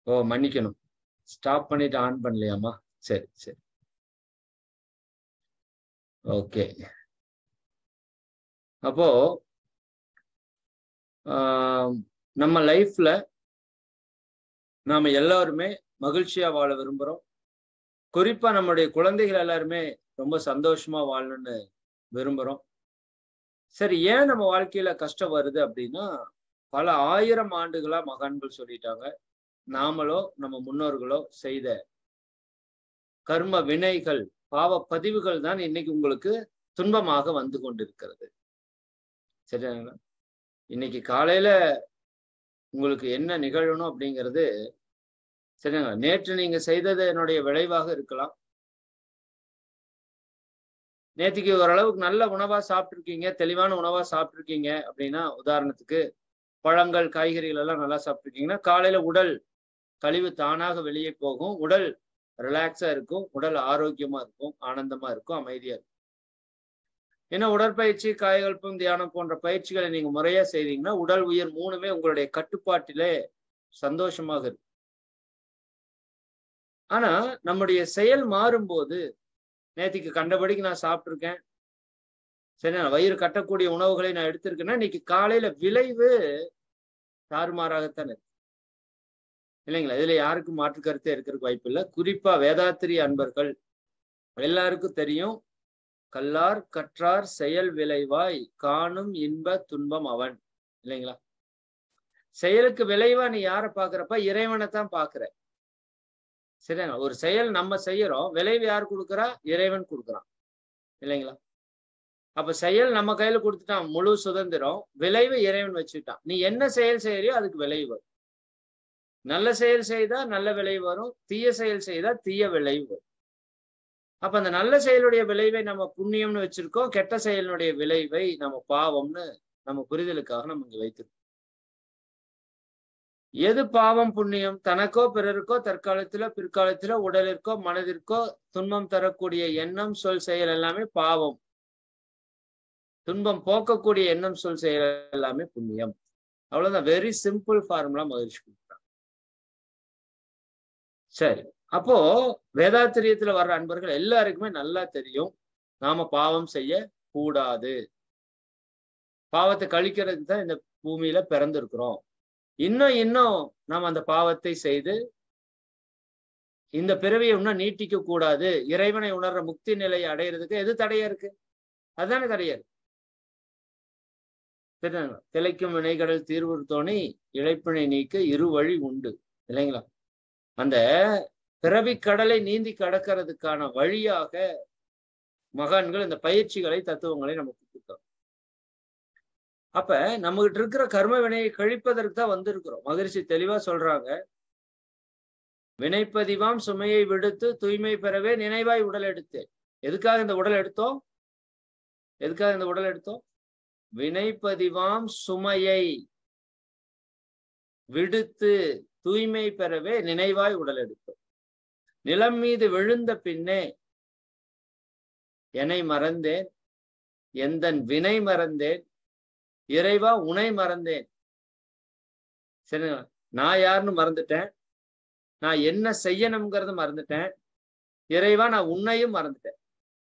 ஓ மன்னிக்கணும் ஸ்டாப் பண்ணிட்டு ஆன் பண்ணலையாமா சரி சரி ஓகே அப்போ ஆம், நம்ம லைஃப்ல நாம எல்லாருமே மகிழ்ச்சியா வாழ விரும்புறோம் குறிப்பா நம்முடைய குழந்தைகள் எல்லாருமே ரொம்ப சந்தோஷமா வாழணும்னு விரும்புறோம் சரி ஏன் நம்ம வாழ்க்கையில கஷ்டம் வருது அப்படின்னா பல ஆயிரம் ஆண்டுகளா மகான்கள் சொல்லிட்டாங்க நாமளோ நம்ம முன்னோர்களோ செய்த கர்ம வினைகள் பாவ பதிவுகள் தான் இன்னைக்கு உங்களுக்கு துன்பமாக வந்து கொண்டிருக்கிறது சரிங்களா இன்னைக்கு காலையில உங்களுக்கு என்ன நிகழணும் அப்படிங்கிறது சரிங்களா நேற்று நீங்க செய்தது என்னுடைய விளைவாக இருக்கலாம் நேற்றுக்கு ஓரளவுக்கு நல்ல உணவா சாப்பிட்ருக்கீங்க தெளிவான உணவா சாப்பிட்ருக்கீங்க அப்படின்னா உதாரணத்துக்கு பழங்கள் காய்கறிகள் எல்லாம் நல்லா சாப்பிட்ருக்கீங்கன்னா காலையில உடல் கழிவு தானாக வெளியே போகும் உடல் ரிலாக்ஸா இருக்கும் உடல் ஆரோக்கியமா இருக்கும் ஆனந்தமா இருக்கும் அமைதியா இருக்கும் ஏன்னா உடற்பயிற்சி காயகல்பம் தியானம் போன்ற பயிற்சிகளை நீங்க முறையா செய்தீங்கன்னா உடல் உயிர் மூணுமே உங்களுடைய கட்டுப்பாட்டிலே சந்தோஷமாக இருக்கும் ஆனா நம்முடைய செயல் மாறும்போது நேத்திக்கு கண்டபடிக்கு நான் சாப்பிட்டிருக்கேன் சரி நான் வயிறு கட்டக்கூடிய உணவுகளை நான் எடுத்திருக்கேன்னா இன்னைக்கு காலையில விளைவு தாறுமாறாகத்தான் இருக்கு இல்லைங்களா இதுல யாருக்கும் மாற்று கருத்தே இருக்கிறதுக்கு வாய்ப்பு இல்லை குறிப்பா வேதாத்திரி அன்பர்கள் எல்லாருக்கும் தெரியும் கல்லார் கற்றார் செயல் விளைவாய் காணும் இன்ப துன்பம் அவன் இல்லைங்களா செயலுக்கு விளைவா நீ யாரை பாக்குறப்ப இறைவனை தான் பாக்குற சரிங்களா ஒரு செயல் நம்ம செய்யறோம் விளைவு யார் கொடுக்குறா இறைவன் கொடுக்குறான் இல்லைங்களா அப்ப செயல் நம்ம கையில கொடுத்துட்டான் முழு சுதந்திரம் விளைவு இறைவன் வச்சுட்டான் நீ என்ன செயல் செய்யறியோ அதுக்கு விளைவு வரும் நல்ல செயல் செய்தா நல்ல விளைவு வரும் தீய செயல் செய்தா தீய விளைவு வரும் அப்ப அந்த நல்ல செயலுடைய விளைவை நம்ம புண்ணியம்னு வச்சிருக்கோம் கெட்ட செயலினுடைய விளைவை நம்ம பாவம்னு நம்ம புரிதலுக்காக நம்ம இங்க வைத்திருக்கோம் எது பாவம் புண்ணியம் தனக்கோ பிறருக்கோ தற்காலத்திலோ பிற்காலத்திலோ உடலிற்கோ மனதிற்கோ துன்பம் தரக்கூடிய எண்ணம் சொல் செயல் எல்லாமே பாவம் துன்பம் போக்கக்கூடிய எண்ணம் சொல் செயல் எல்லாமே புண்ணியம் அவ்வளவுதான் வெரி சிம்பிள் ஃபார்முலா மகிழ்ச்சி கொடுக்குறாங்க சரி அப்போ வேதாத்திரியத்துல வர்ற அன்பர்கள் எல்லாருக்குமே நல்லா தெரியும் நாம பாவம் செய்ய கூடாது பாவத்தை கழிக்கிறதுக்கு தான் இந்த பூமியில பிறந்திருக்கிறோம் இன்னும் இன்னும் நாம் அந்த பாவத்தை செய்து இந்த பிறவியை இன்னும் நீட்டிக்க கூடாது இறைவனை உணர்ற முக்தி நிலையை அடையிறதுக்கு எது தடையா இருக்கு அதுதானே தடையா இருக்கு சரிதாங்களா? திளைக்கும் வினைகடல் தீர்வு தோணி இழைப்பினை நீக்க இரு வழி உண்டு இல்லைங்களா அந்த பிறவி கடலை நீந்தி கடக்கிறதுக்கான வழியாக மகான்கள் இந்த பயிற்சிகளை தத்துவங்களை நமக்கு கொடுத்தாங்க அப்ப நம்மகிட்ட இருக்கிற கர்ம வினையை கழிப்பதற்கு தான் வந்திருக்கிறோம் மகிழ்ச்சி தெளிவா சொல்றாங்க வினைப்பதிவாம் சுமையை விடுத்து தூய்மை பெறவே நினைவாய் உடல் எடுத்தேன் எதுக்காக இந்த உடல் எடுத்தோம் எதுக்காக இந்த உடல் எடுத்தோம் வினைப்பதிவாம் சுமையை விடுத்து தூய்மை பெறவே நினைவாய் உடல் எடுத்தோம் நிலம் மீது விழுந்த பின்னே என்னை மறந்தேன் எந்தன் வினை மறந்தேன் இறைவா உனை மறந்தேன் சரிங்களா நான் யாருன்னு மறந்துட்டேன் நான் என்ன செய்யணுங்கிறத மறந்துட்டேன் இறைவா நான் உன்னையும் மறந்துட்டேன்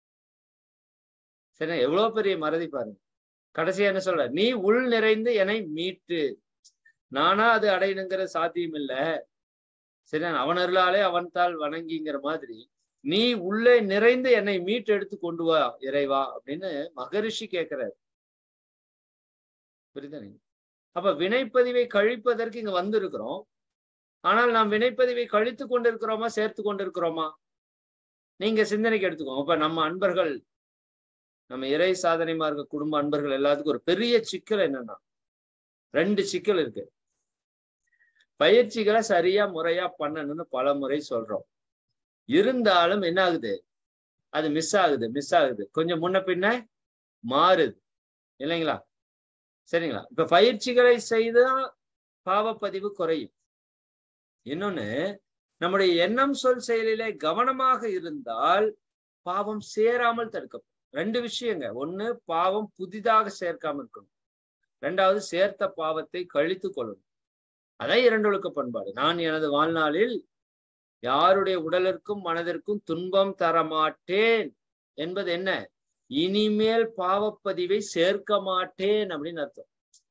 சரி எவ்வளவு பெரிய மறதி பாருங்க கடைசியா என்ன சொல்ற நீ உள் நிறைந்து என்னை மீட்டு நானா அது அடையணுங்கிற சாத்தியம் இல்ல சரி அவன் அருளாலே அவன் தாள் வணங்கிங்கிற மாதிரி நீ உள்ளே நிறைந்து என்னை மீட்டு எடுத்து கொண்டு வா இறைவா அப்படின்னு மகரிஷி கேட்கிறாரு புரியுதா நீங்க அப்ப வினைப்பதிவை கழிப்பதற்கு இங்க வந்திருக்கிறோம் ஆனால் நாம் வினைப்பதிவை கழித்து கொண்டிருக்கிறோமா சேர்த்து கொண்டிருக்கிறோமா நீங்க சிந்தனைக்கு எடுத்துக்கோங்க இப்ப நம்ம அன்பர்கள் நம்ம இறை சாதனைமா இருக்க குடும்ப அன்பர்கள் எல்லாத்துக்கும் ஒரு பெரிய சிக்கல் என்னன்னா ரெண்டு சிக்கல் இருக்கு பயிற்சிகளை சரியா முறையா பண்ணணும்னு பல முறை சொல்றோம் இருந்தாலும் என்ன ஆகுது அது மிஸ் ஆகுது மிஸ் ஆகுது கொஞ்சம் முன்ன பின்ன மாறுது இல்லைங்களா சரிங்களா இப்ப பயிற்சிகளை செய்தா பாவப்பதிவு குறையும் இன்னொன்னு நம்முடைய எண்ணம் சொல் செயலிலே கவனமாக இருந்தால் பாவம் சேராமல் தடுக்கப்படும் ரெண்டு விஷயங்க ஒண்ணு பாவம் புதிதாக சேர்க்காம இருக்கணும் ரெண்டாவது சேர்த்த பாவத்தை கழித்து கொள்ளணும் அதான் இரண்டொழுக்க பண்பாடு நான் எனது வாழ்நாளில் யாருடைய உடலிற்கும் மனதிற்கும் துன்பம் தரமாட்டேன் என்பது என்ன இனிமேல் பாவப்பதிவை சேர்க்க மாட்டேன் அப்படின்னு அர்த்தம்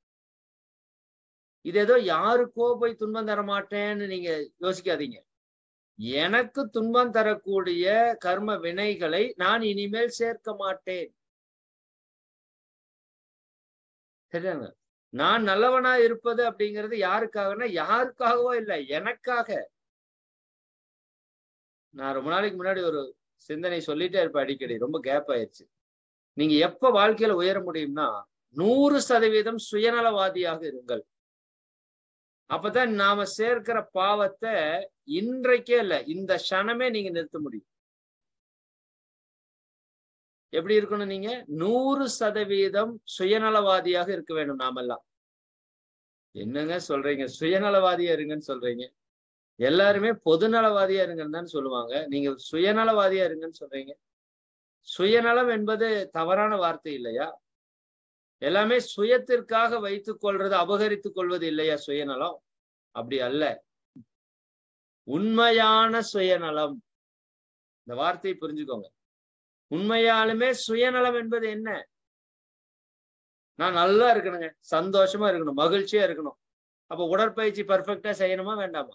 இது ஏதோ யாருக்கோ போய் துன்பம் தர மாட்டேன்னு நீங்க யோசிக்காதீங்க எனக்கு துன்பம் தரக்கூடிய கர்ம வினைகளை நான் இனிமேல் சேர்க்க மாட்டேன் சரியாங்க நான் நல்லவனா இருப்பது அப்படிங்கிறது யாருக்காகனா யாருக்காகவோ இல்லை எனக்காக நான் ரொம்ப நாளைக்கு முன்னாடி ஒரு சிந்தனை சொல்லிட்டே இருப்பேன் அடிக்கடி ரொம்ப கேப் ஆயிடுச்சு நீங்க எப்ப வாழ்க்கையில உயர முடியும்னா நூறு சதவீதம் சுயநலவாதியாக இருங்கள் அப்பதான் நாம சேர்க்கிற பாவத்தை இன்றைக்கே இல்ல இந்த க்ஷணமே நீங்க நிறுத்த முடியும் எப்படி இருக்கணும் நீங்க நூறு சதவீதம் சுயநலவாதியாக இருக்க வேண்டும் நாமெல்லாம் என்னங்க சொல்றீங்க சுயநலவாதியா இருங்கன்னு சொல்றீங்க எல்லாருமே பொதுநலவாதியா இருங்கன்னு தான் சொல்லுவாங்க நீங்க சுயநலவாதியா இருங்கன்னு சொல்றீங்க சுயநலம் என்பது தவறான வார்த்தை இல்லையா எல்லாமே சுயத்திற்காக வைத்துக் கொள்றது அபகரித்துக் கொள்வது இல்லையா சுயநலம் அப்படி அல்ல உண்மையான சுயநலம் இந்த வார்த்தையை புரிஞ்சுக்கோங்க உண்மையாலுமே சுயநலம் என்பது என்ன நான் நல்லா இருக்கணுங்க சந்தோஷமா இருக்கணும் மகிழ்ச்சியா இருக்கணும் அப்ப உடற்பயிற்சி பர்ஃபெக்டா செய்யணுமா வேண்டாமா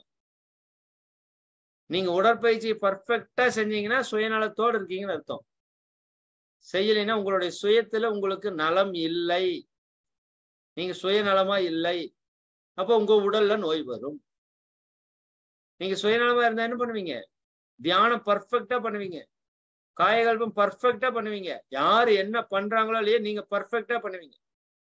நீங்க உடற்பயிற்சி பர்ஃபெக்டா செஞ்சீங்கன்னா சுயநலத்தோடு இருக்கீங்கன்னு அர்த்தம் செய்யலைன்னா உங்களுடைய சுயத்துல உங்களுக்கு நலம் இல்லை நீங்க சுயநலமா இல்லை அப்போ உங்க உடல்ல நோய் வரும் நீங்க சுயநலமா இருந்தா என்ன பண்ணுவீங்க தியானம் பர்ஃபெக்டா பண்ணுவீங்க காயகல்பம் பர்ஃபெக்டா பண்ணுவீங்க யாரு என்ன பண்றாங்களோ இல்லையோ நீங்க பர்ஃபெக்டா பண்ணுவீங்க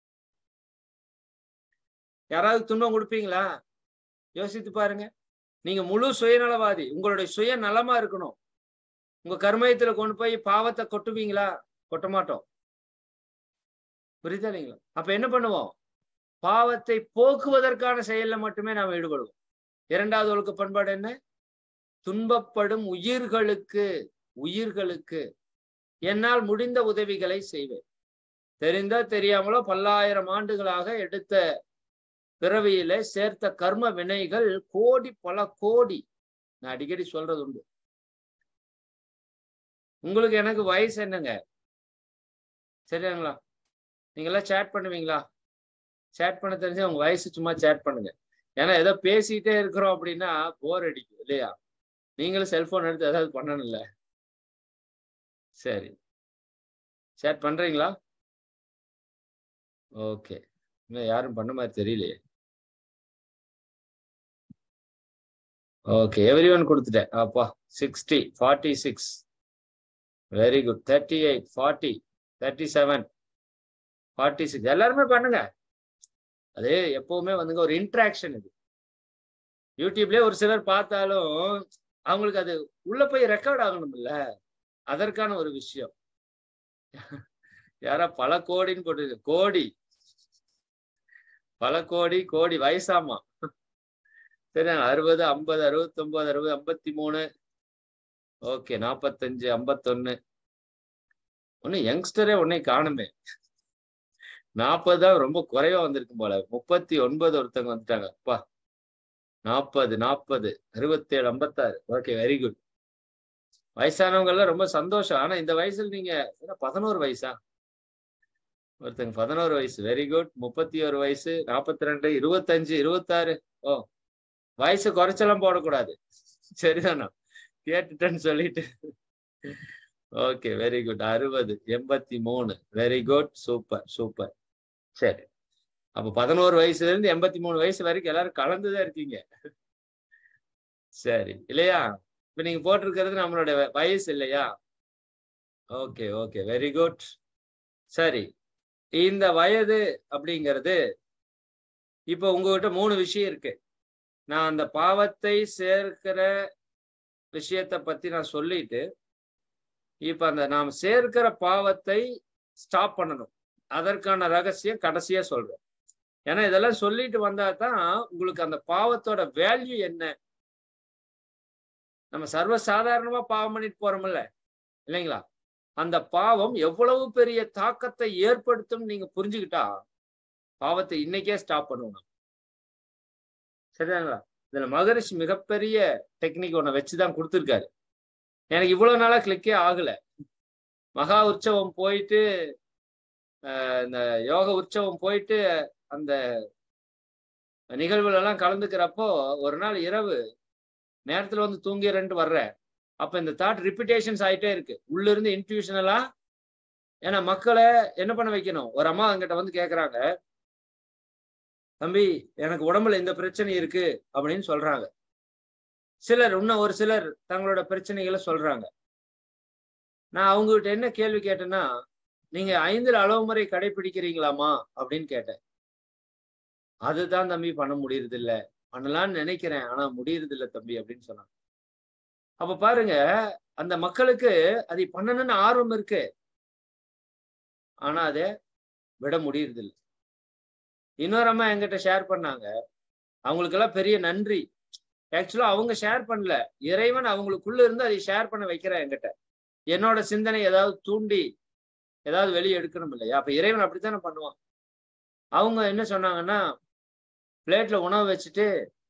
யாராவது துன்பம் கொடுப்பீங்களா யோசித்து பாருங்க நீங்க முழு சுயநலவாதி உங்களுடைய சுய நலமா இருக்கணும் உங்க கர்மயத்துல கொண்டு போய் பாவத்தை கொட்டுவீங்களா கொட்ட மாட்டோம் புரியுதா இல்லைங்களா அப்ப என்ன பண்ணுவோம் பாவத்தை போக்குவதற்கான செயல்ல மட்டுமே நாம் ஈடுபடுவோம் இரண்டாவது ஒழுக்க பண்பாடு என்ன துன்பப்படும் உயிர்களுக்கு உயிர்களுக்கு என்னால் முடிந்த உதவிகளை செய்வேன் தெரிந்தோ தெரியாமலோ பல்லாயிரம் ஆண்டுகளாக எடுத்த பிறவியில சேர்த்த கர்ம வினைகள் கோடி பல கோடி நான் அடிக்கடி சொல்றது உண்டு உங்களுக்கு எனக்கு வயசு என்னங்க சரியாங்களா நீங்களாம் சேட் பண்ணுவீங்களா சேட் பண்ண தெரிஞ்சு உங்க வயசு சும்மா சேட் பண்ணுங்க ஏன்னா ஏதோ பேசிட்டே இருக்கிறோம் அப்படின்னா போர் அடிக்கும் இல்லையா நீங்களும் செல்போன் எடுத்து ஏதாவது பண்ணணும்ல சரி சேட் பண்றீங்களா ஓகே இன்னும் யாரும் பண்ண மாதிரி தெரியலையே ஓகே எவ்ரி ஒன் கொடுத்துட்டேன் அப்பா sixty forty six very good thirty eight forty thirty seven forty six எல்லாருமே பண்ணுங்க அது எப்பவுமே வந்துங்க ஒரு இன்ட்ராக்ஷன் இது யூடியூப்லயே ஒரு சிலர் பார்த்தாலும் அவங்களுக்கு அது உள்ள போய் ரெக்கார்ட் ஆகணும்ல அதற்கான ஒரு விஷயம் யாரா பல கோடின்னு போட்டு கோடி பல கோடி கோடி வயசாமா சரி அறுபது ஐம்பது அறுபத்தி ஒன்பது அறுபது ஐம்பத்தி மூணு ஓகே நாப்பத்தஞ்சு ஐம்பத்தொன்னு ஒன்னும் யங்ஸ்டரே ஒன்னே காணுமே நாற்பது தான் ரொம்ப குறைவா வந்திருக்கும் போல முப்பத்தி ஒன்பது ஒருத்தவங்க வந்துட்டாங்க அப்பா நாற்பது நாற்பது அறுபத்தேழு ஐம்பத்தாறு ஓகே வெரி குட் வயசானவங்க எல்லாம் ரொம்ப சந்தோஷம் ஆனா இந்த வயசுல நீங்க பதினோரு வயசா ஒருத்தங்க பதினோரு வயசு வெரி குட் முப்பத்தி ஒரு வயசு நாற்பத்தி ரெண்டு இருபத்தஞ்சு இருபத்தாறு ஓ வயசு குறைச்செல்லாம் போடக்கூடாது சரிதானா கேட்டுட்டேன்னு சொல்லிட்டு ஓகே வெரி குட் அறுபது எண்பத்தி மூணு வெரி குட் சூப்பர் சூப்பர் சரி அப்ப பதினோரு வயசுல இருந்து எண்பத்தி மூணு வயசு வரைக்கும் எல்லாரும் கலந்துதான் இருக்கீங்க சரி இல்லையா இப்ப நீங்க போட்டிருக்கிறது நம்மளோட வயசு இல்லையா ஓகே ஓகே வெரி குட் சரி இந்த வயது அப்படிங்கிறது இப்போ உங்ககிட்ட மூணு விஷயம் இருக்கு நான் அந்த பாவத்தை சேர்க்கிற விஷயத்த பத்தி நான் சொல்லிட்டு இப்ப அந்த நாம் சேர்க்கிற பாவத்தை ஸ்டாப் பண்ணணும் அதற்கான ரகசியம் கடைசியா சொல்றேன் ஏன்னா இதெல்லாம் சொல்லிட்டு வந்தா தான் உங்களுக்கு அந்த பாவத்தோட வேல்யூ என்ன நம்ம சர்வ சாதாரணமா பாவம் பண்ணிட்டு போறோம்ல இல்லைங்களா அந்த பாவம் எவ்வளவு பெரிய தாக்கத்தை ஏற்படுத்தும் நீங்க புரிஞ்சுக்கிட்டா பாவத்தை இன்னைக்கே ஸ்டாப் பண்ணுவோம் சரிதாங்களா இதுல மகரிஷி மிகப்பெரிய டெக்னிக் ஒண்ணு வச்சுதான் கொடுத்துருக்காரு எனக்கு இவ்வளவு நாளா கிளிக்கே ஆகல மகா உற்சவம் போயிட்டு ஆஹ் இந்த யோக உற்சவம் போயிட்டு அந்த நிகழ்வுல எல்லாம் கலந்துக்கிறப்போ ஒரு நாள் இரவு நேரத்துல வந்து தூங்கிறேன்ட்டு வர்றேன் அப்ப இந்த தாட் ரிப்பிட்டேஷன்ஸ் ஆயிட்டே இருக்கு உள்ள இருந்து இன்ட்யூஷனலா ஏன்னா மக்களை என்ன பண்ண வைக்கணும் ஒரு அம்மா என்கிட்ட வந்து கேக்குறாங்க தம்பி எனக்கு உடம்புல இந்த பிரச்சனை இருக்கு அப்படின்னு சொல்றாங்க சிலர் இன்னும் ஒரு சிலர் தங்களோட பிரச்சனைகளை சொல்றாங்க நான் அவங்ககிட்ட என்ன கேள்வி கேட்டேன்னா நீங்க ஐந்துல அளவு முறை கடைபிடிக்கிறீங்களாமா அப்படின்னு கேட்டேன் அதுதான் தம்பி பண்ண முடியறது இல்ல பண்ணலாம்னு நினைக்கிறேன் ஆனா முடியறது இல்ல தம்பி அப்படின்னு சொன்னாங்க அப்ப பாருங்க அந்த மக்களுக்கு அதை பண்ணணும்னு ஆர்வம் இருக்கு ஆனா அதை விட முடியறது இல்லை இன்னொரு அம்மா என்கிட்ட ஷேர் பண்ணாங்க அவங்களுக்கெல்லாம் பெரிய நன்றி ஆக்சுவலா அவங்க ஷேர் பண்ணல இறைவன் அவங்களுக்குள்ள இருந்து அதை ஷேர் பண்ண வைக்கிறேன் என்கிட்ட என்னோட சிந்தனை ஏதாவது தூண்டி ஏதாவது வெளியே எடுக்கணும் இல்லையா அப்ப இறைவன் அப்படித்தானே பண்ணுவான் அவங்க என்ன சொன்னாங்கன்னா பிளேட்ல உணவு வச்சுட்டு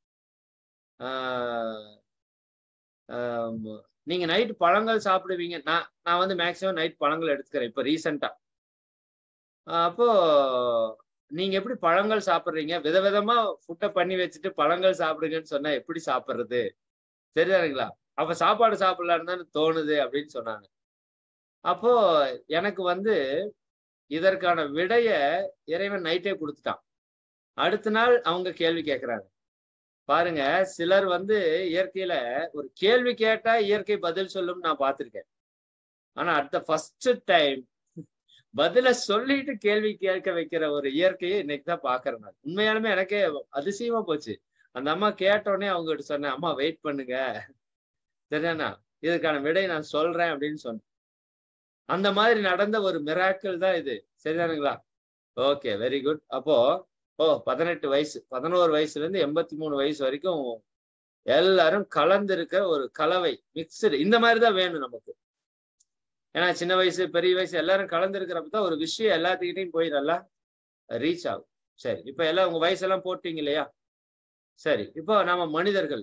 நீங்க நைட் பழங்கள் சாப்பிடுவீங்க நான் நான் வந்து மேக்சிமம் நைட் பழங்கள் எடுத்துக்கிறேன் இப்போ ரீசெண்டா அப்போ நீங்க எப்படி பழங்கள் சாப்பிட்றீங்க விதவிதமா ஃபுட்டை பண்ணி வச்சுட்டு பழங்கள் சாப்பிடுங்கன்னு சொன்னா எப்படி சாப்பிட்றது சரிதானுங்களா அப்ப சாப்பாடு சாப்பிடலான்னு தானே தோணுது அப்படின்னு சொன்னாங்க அப்போ எனக்கு வந்து இதற்கான விடைய இறைவன் நைட்டே கொடுத்துட்டான் அடுத்த நாள் அவங்க கேள்வி கேட்கிறாங்க பாருங்க சிலர் வந்து இயற்கையில ஒரு கேள்வி கேட்டா இயற்கை பதில் சொல்லும் நான் பார்த்திருக்கேன் ஆனா அடுத்த ஃபர்ஸ்ட் டைம் பதில சொல்லிட்டு கேள்வி கேட்க வைக்கிற ஒரு இயற்கையை இன்னைக்கு தான் பாக்குறேன் நான் உண்மையாலுமே எனக்கே அதிசயமா போச்சு அந்த அம்மா கேட்டோடனே அவங்ககிட்ட சொன்னேன் அம்மா வெயிட் பண்ணுங்க சரியாண்ணா இதுக்கான விடை நான் சொல்றேன் அப்படின்னு சொன்னேன் அந்த மாதிரி நடந்த ஒரு மிராக்கள் தான் இது சரிதானுங்களா ஓகே வெரி குட் அப்போ ஓ பதினெட்டு வயசு பதினோரு வயசுல இருந்து எண்பத்தி மூணு வயசு வரைக்கும் எல்லாரும் கலந்து இருக்க ஒரு கலவை மிக்சடு இந்த மாதிரி தான் வேணும் நமக்கு ஏன்னா சின்ன வயசு பெரிய வயசு எல்லாரும் கலந்து இருக்கிறப்ப தான் ஒரு விஷயம் எல்லாத்துக்கிட்டையும் போய் நல்லா ரீச் ஆகும் சரி இப்ப எல்லாம் உங்க வயசெல்லாம் போட்டீங்க இல்லையா சரி இப்போ நாம மனிதர்கள்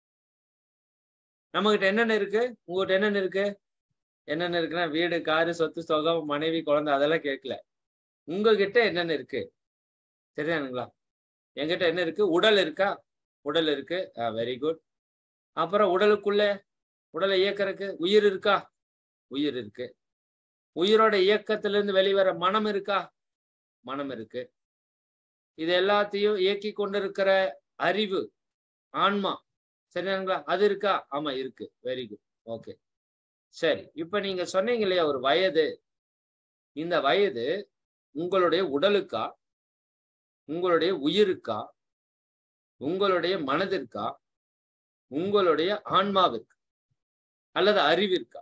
நம்ம கிட்ட என்னென்ன இருக்கு உங்ககிட்ட என்னென்ன இருக்கு என்னென்ன இருக்குன்னா வீடு காரு சொத்து சுகம் மனைவி குழந்தை அதெல்லாம் கேட்கல உங்ககிட்ட என்னென்ன இருக்கு சரிதானுங்களா என்கிட்ட என்ன இருக்கு உடல் இருக்கா உடல் இருக்கு வெரி குட் அப்புறம் உடலுக்குள்ள உடலை இயக்கறதுக்கு உயிர் இருக்கா உயிர் இருக்கு உயிரோட இயக்கத்திலிருந்து வெளிவர மனம் இருக்கா மனம் இருக்கு இது எல்லாத்தையும் இயக்கி கொண்டிருக்கிற அறிவு ஆன்மா சரிதானுங்களா அது இருக்கா ஆமா இருக்கு வெரி குட் ஓகே சரி இப்ப நீங்க சொன்னீங்க இல்லையா ஒரு வயது இந்த வயது உங்களுடைய உடலுக்கா உங்களுடைய உயிருக்கா உங்களுடைய மனதிற்கா உங்களுடைய ஆன்மாவிற்கு அல்லது அறிவிற்கா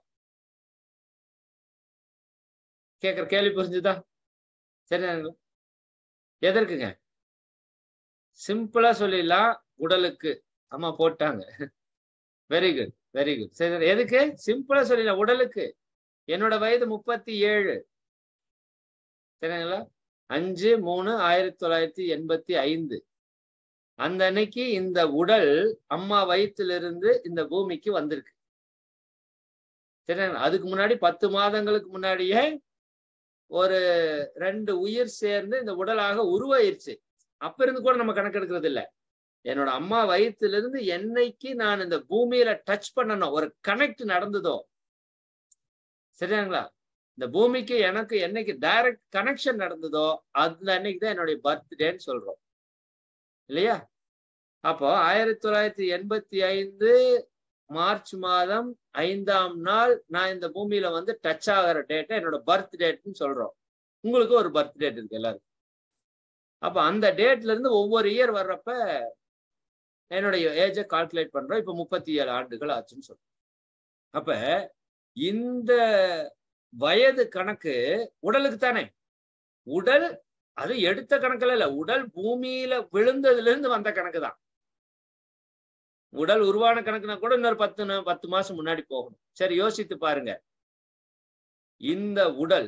கேக்குற கேள்வி புரிஞ்சுதா சரிதானுங்களா எதற்குங்க சிம்பிளா சொல்லிடலாம் உடலுக்கு அம்மா போட்டாங்க வெரி குட் வெரி குட் சரி எதுக்கு சிம்பிளா சொல்லிடலாம் உடலுக்கு என்னோட வயது முப்பத்தி ஏழு சரிங்களா அஞ்சு மூணு ஆயிரத்தி தொள்ளாயிரத்தி எண்பத்தி ஐந்து அந்த அன்னைக்கு இந்த உடல் அம்மா வயிற்றிலிருந்து இந்த பூமிக்கு வந்திருக்கு சரிங்களா அதுக்கு முன்னாடி பத்து மாதங்களுக்கு முன்னாடியே ஒரு ரெண்டு உயிர் சேர்ந்து இந்த உடலாக உருவாயிருச்சு அப்ப இருந்து கூட நம்ம கணக்கெடுக்கிறது இல்லை என்னோட அம்மா வயிற்றிலிருந்து என்னைக்கு நான் இந்த பூமியில டச் பண்ணணும் ஒரு கனெக்ட் நடந்ததோ சரியாங்களா இந்த பூமிக்கு எனக்கு என்னைக்கு டைரக்ட் கனெக்ஷன் நடந்ததோ அந்த அன்னைக்கு தான் என்னுடைய பர்த்டேன்னு சொல்றோம் இல்லையா அப்போ ஆயிரத்தி தொள்ளாயிரத்தி எண்பத்தி ஐந்து மார்ச் மாதம் ஐந்தாம் நாள் நான் இந்த பூமியில வந்து டச் ஆகிற டேட்டை என்னோட பர்த் டேட்னு சொல்றோம் உங்களுக்கு ஒரு பர்த் டேட் இருக்கு எல்லாருக்கும் அப்ப அந்த டேட்ல இருந்து ஒவ்வொரு இயர் வர்றப்ப என்னுடைய ஏஜை கால்குலேட் பண்றோம் இப்ப முப்பத்தி ஏழு ஆண்டுகள் ஆச்சுன்னு சொல்றோம் அப்ப இந்த வயது கணக்கு உடலுக்கு தானே உடல் அது எடுத்த கணக்குல இல்ல உடல் பூமியில விழுந்ததுல இருந்து வந்த கணக்கு தான் உடல் உருவான கணக்குனா கூட இன்னொரு பத்து பத்து மாசம் முன்னாடி போகணும் சரி யோசித்து பாருங்க இந்த உடல்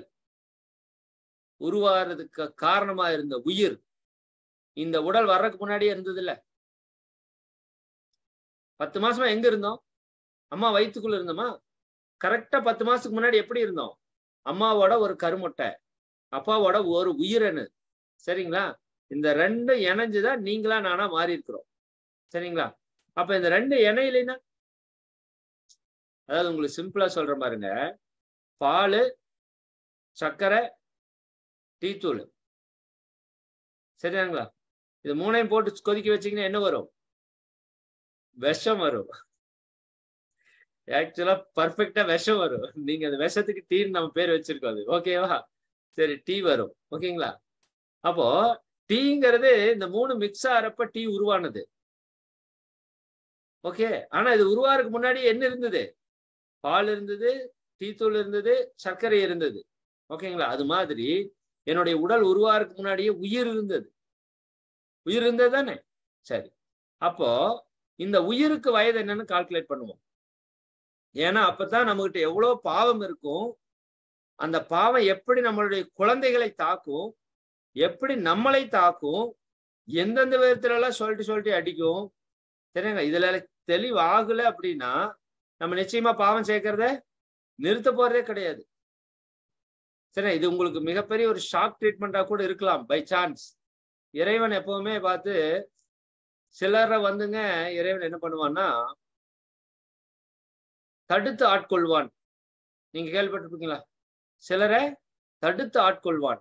உருவாகிறதுக்கு காரணமா இருந்த உயிர் இந்த உடல் வர்றதுக்கு முன்னாடியே இருந்தது இல்ல பத்து மாசமா எங்க இருந்தோம் அம்மா வயிற்றுக்குள்ள இருந்தோமா கரெக்டா பத்து மாசத்துக்கு முன்னாடி எப்படி இருந்தோம் அம்மாவோட ஒரு கருமுட்டை அப்பாவோட ஒரு உயிரணு சரிங்களா இந்த ரெண்டு இணைஞ்சுதான் நீங்களா நானா மாறி இருக்கிறோம் சரிங்களா அப்ப இந்த ரெண்டு இணையிலைன்னா அதாவது உங்களுக்கு சிம்பிளா சொல்ற பாருங்க பால் சர்க்கரை டீத்தூள் சரியாங்களா இது மூணையும் போட்டு கொதிக்க வச்சீங்கன்னா என்ன வரும் விஷம் வரும் ஆக்சுவலா பர்ஃபெக்டா விஷம் வரும் நீங்க அந்த விஷத்துக்கு டீன்னு நம்ம பேர் வச்சிருக்கோம் அது ஓகேவா சரி டீ வரும் ஓகேங்களா அப்போ டீங்கிறது இந்த மூணு மிக்ஸ் ஆறப்ப டீ உருவானது ஓகே ஆனா இது உருவாருக்கு முன்னாடி என்ன இருந்தது பால் இருந்தது டீத்தூள் இருந்தது சர்க்கரை இருந்தது ஓகேங்களா அது மாதிரி என்னுடைய உடல் உருவாருக்கு முன்னாடியே உயிர் இருந்தது உயிர் இருந்தது தானே சரி அப்போ இந்த உயிருக்கு வயது என்னன்னு கால்குலேட் பண்ணுவோம் ஏன்னா அப்பதான் நம்மகிட்ட எவ்வளவு பாவம் இருக்கும் அந்த பாவம் எப்படி நம்மளுடைய குழந்தைகளை தாக்கும் எப்படி நம்மளை தாக்கும் எந்தெந்த விதத்துல எல்லாம் சொல்லிட்டு சொல்லிட்டு அடிக்கும் சரிங்க இதுல தெளிவு ஆகல அப்படின்னா நம்ம நிச்சயமா பாவம் சேர்க்கறத நிறுத்த போறதே கிடையாது சரி இது உங்களுக்கு மிகப்பெரிய ஒரு ஷாக் ட்ரீட்மெண்டா கூட இருக்கலாம் பை சான்ஸ் இறைவன் எப்பவுமே பார்த்து சிலரை வந்துங்க இறைவன் என்ன பண்ணுவான்னா தடுத்து ஆட்கொள்வான் நீங்க கேள்விப்பட்டிருப்பீங்களா சிலரை தடுத்து ஆட்கொள்வான்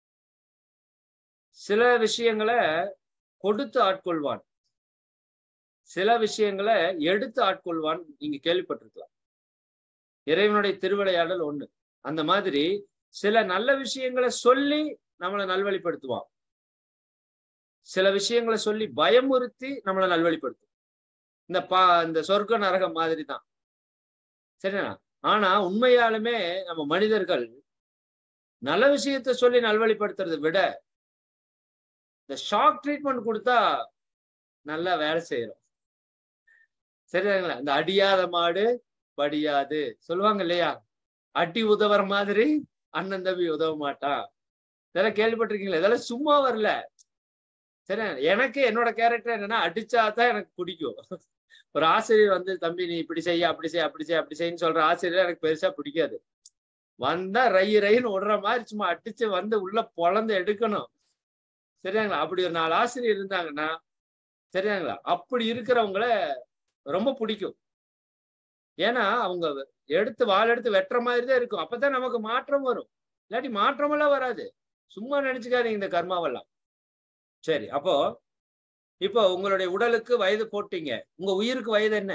சில விஷயங்களை கொடுத்து ஆட்கொள்வான் சில விஷயங்களை எடுத்து ஆட்கொள்வான் நீங்க கேள்விப்பட்டிருக்கலாம் இறைவனுடைய திருவிளையாடல் ஒண்ணு அந்த மாதிரி சில நல்ல விஷயங்களை சொல்லி நம்மளை நல்வழிப்படுத்துவான் சில விஷயங்களை சொல்லி பயமுறுத்தி நம்மளை நல்வழிப்படுத்தும் இந்த பா இந்த சொர்க்க நரகம் மாதிரி தான் சரிண்ணா ஆனா உண்மையாலுமே நம்ம மனிதர்கள் நல்ல விஷயத்த சொல்லி நல்வழிப்படுத்துறதை விட இந்த ஷாக் ட்ரீட்மெண்ட் கொடுத்தா நல்லா வேலை செய்யறோம் சரிதாங்களா இந்த அடியாத மாடு படியாது சொல்லுவாங்க இல்லையா அடி உதவுற மாதிரி அண்ணன் தம்பி உதவ மாட்டான் இதெல்லாம் கேள்விப்பட்டிருக்கீங்களா இதெல்லாம் சும்மா வரல சரி எனக்கு என்னோட கேரக்டர் என்னன்னா அடிச்சாதான் எனக்கு பிடிக்கும் ஒரு ஆசிரியர் வந்து தம்பி நீ இப்படி செய்ய அப்படி செய்ய அப்படி செய்ய அப்படி செய்யன்னு சொல்ற ஆசிரியர் எனக்கு பெருசா பிடிக்காது வந்தா ரை ரைன்னு விடுற மாதிரி சும்மா அடிச்சு வந்து உள்ள பொழந்து எடுக்கணும் சரியாங்களா அப்படி ஒரு நாலு ஆசிரியர் இருந்தாங்கன்னா சரியாங்களா அப்படி இருக்கிறவங்கள ரொம்ப பிடிக்கும் ஏன்னா அவங்க எடுத்து வாள் எடுத்து வெட்டுற மாதிரி தான் இருக்கும் அப்பதான் நமக்கு மாற்றம் வரும் இல்லாட்டி மாற்றமெல்லாம் வராது சும்மா நினைச்சுக்காதீங்க இந்த கர்மாவெல்லாம் சரி அப்போ இப்போ உங்களுடைய உடலுக்கு வயது போட்டீங்க உங்க உயிருக்கு வயது என்ன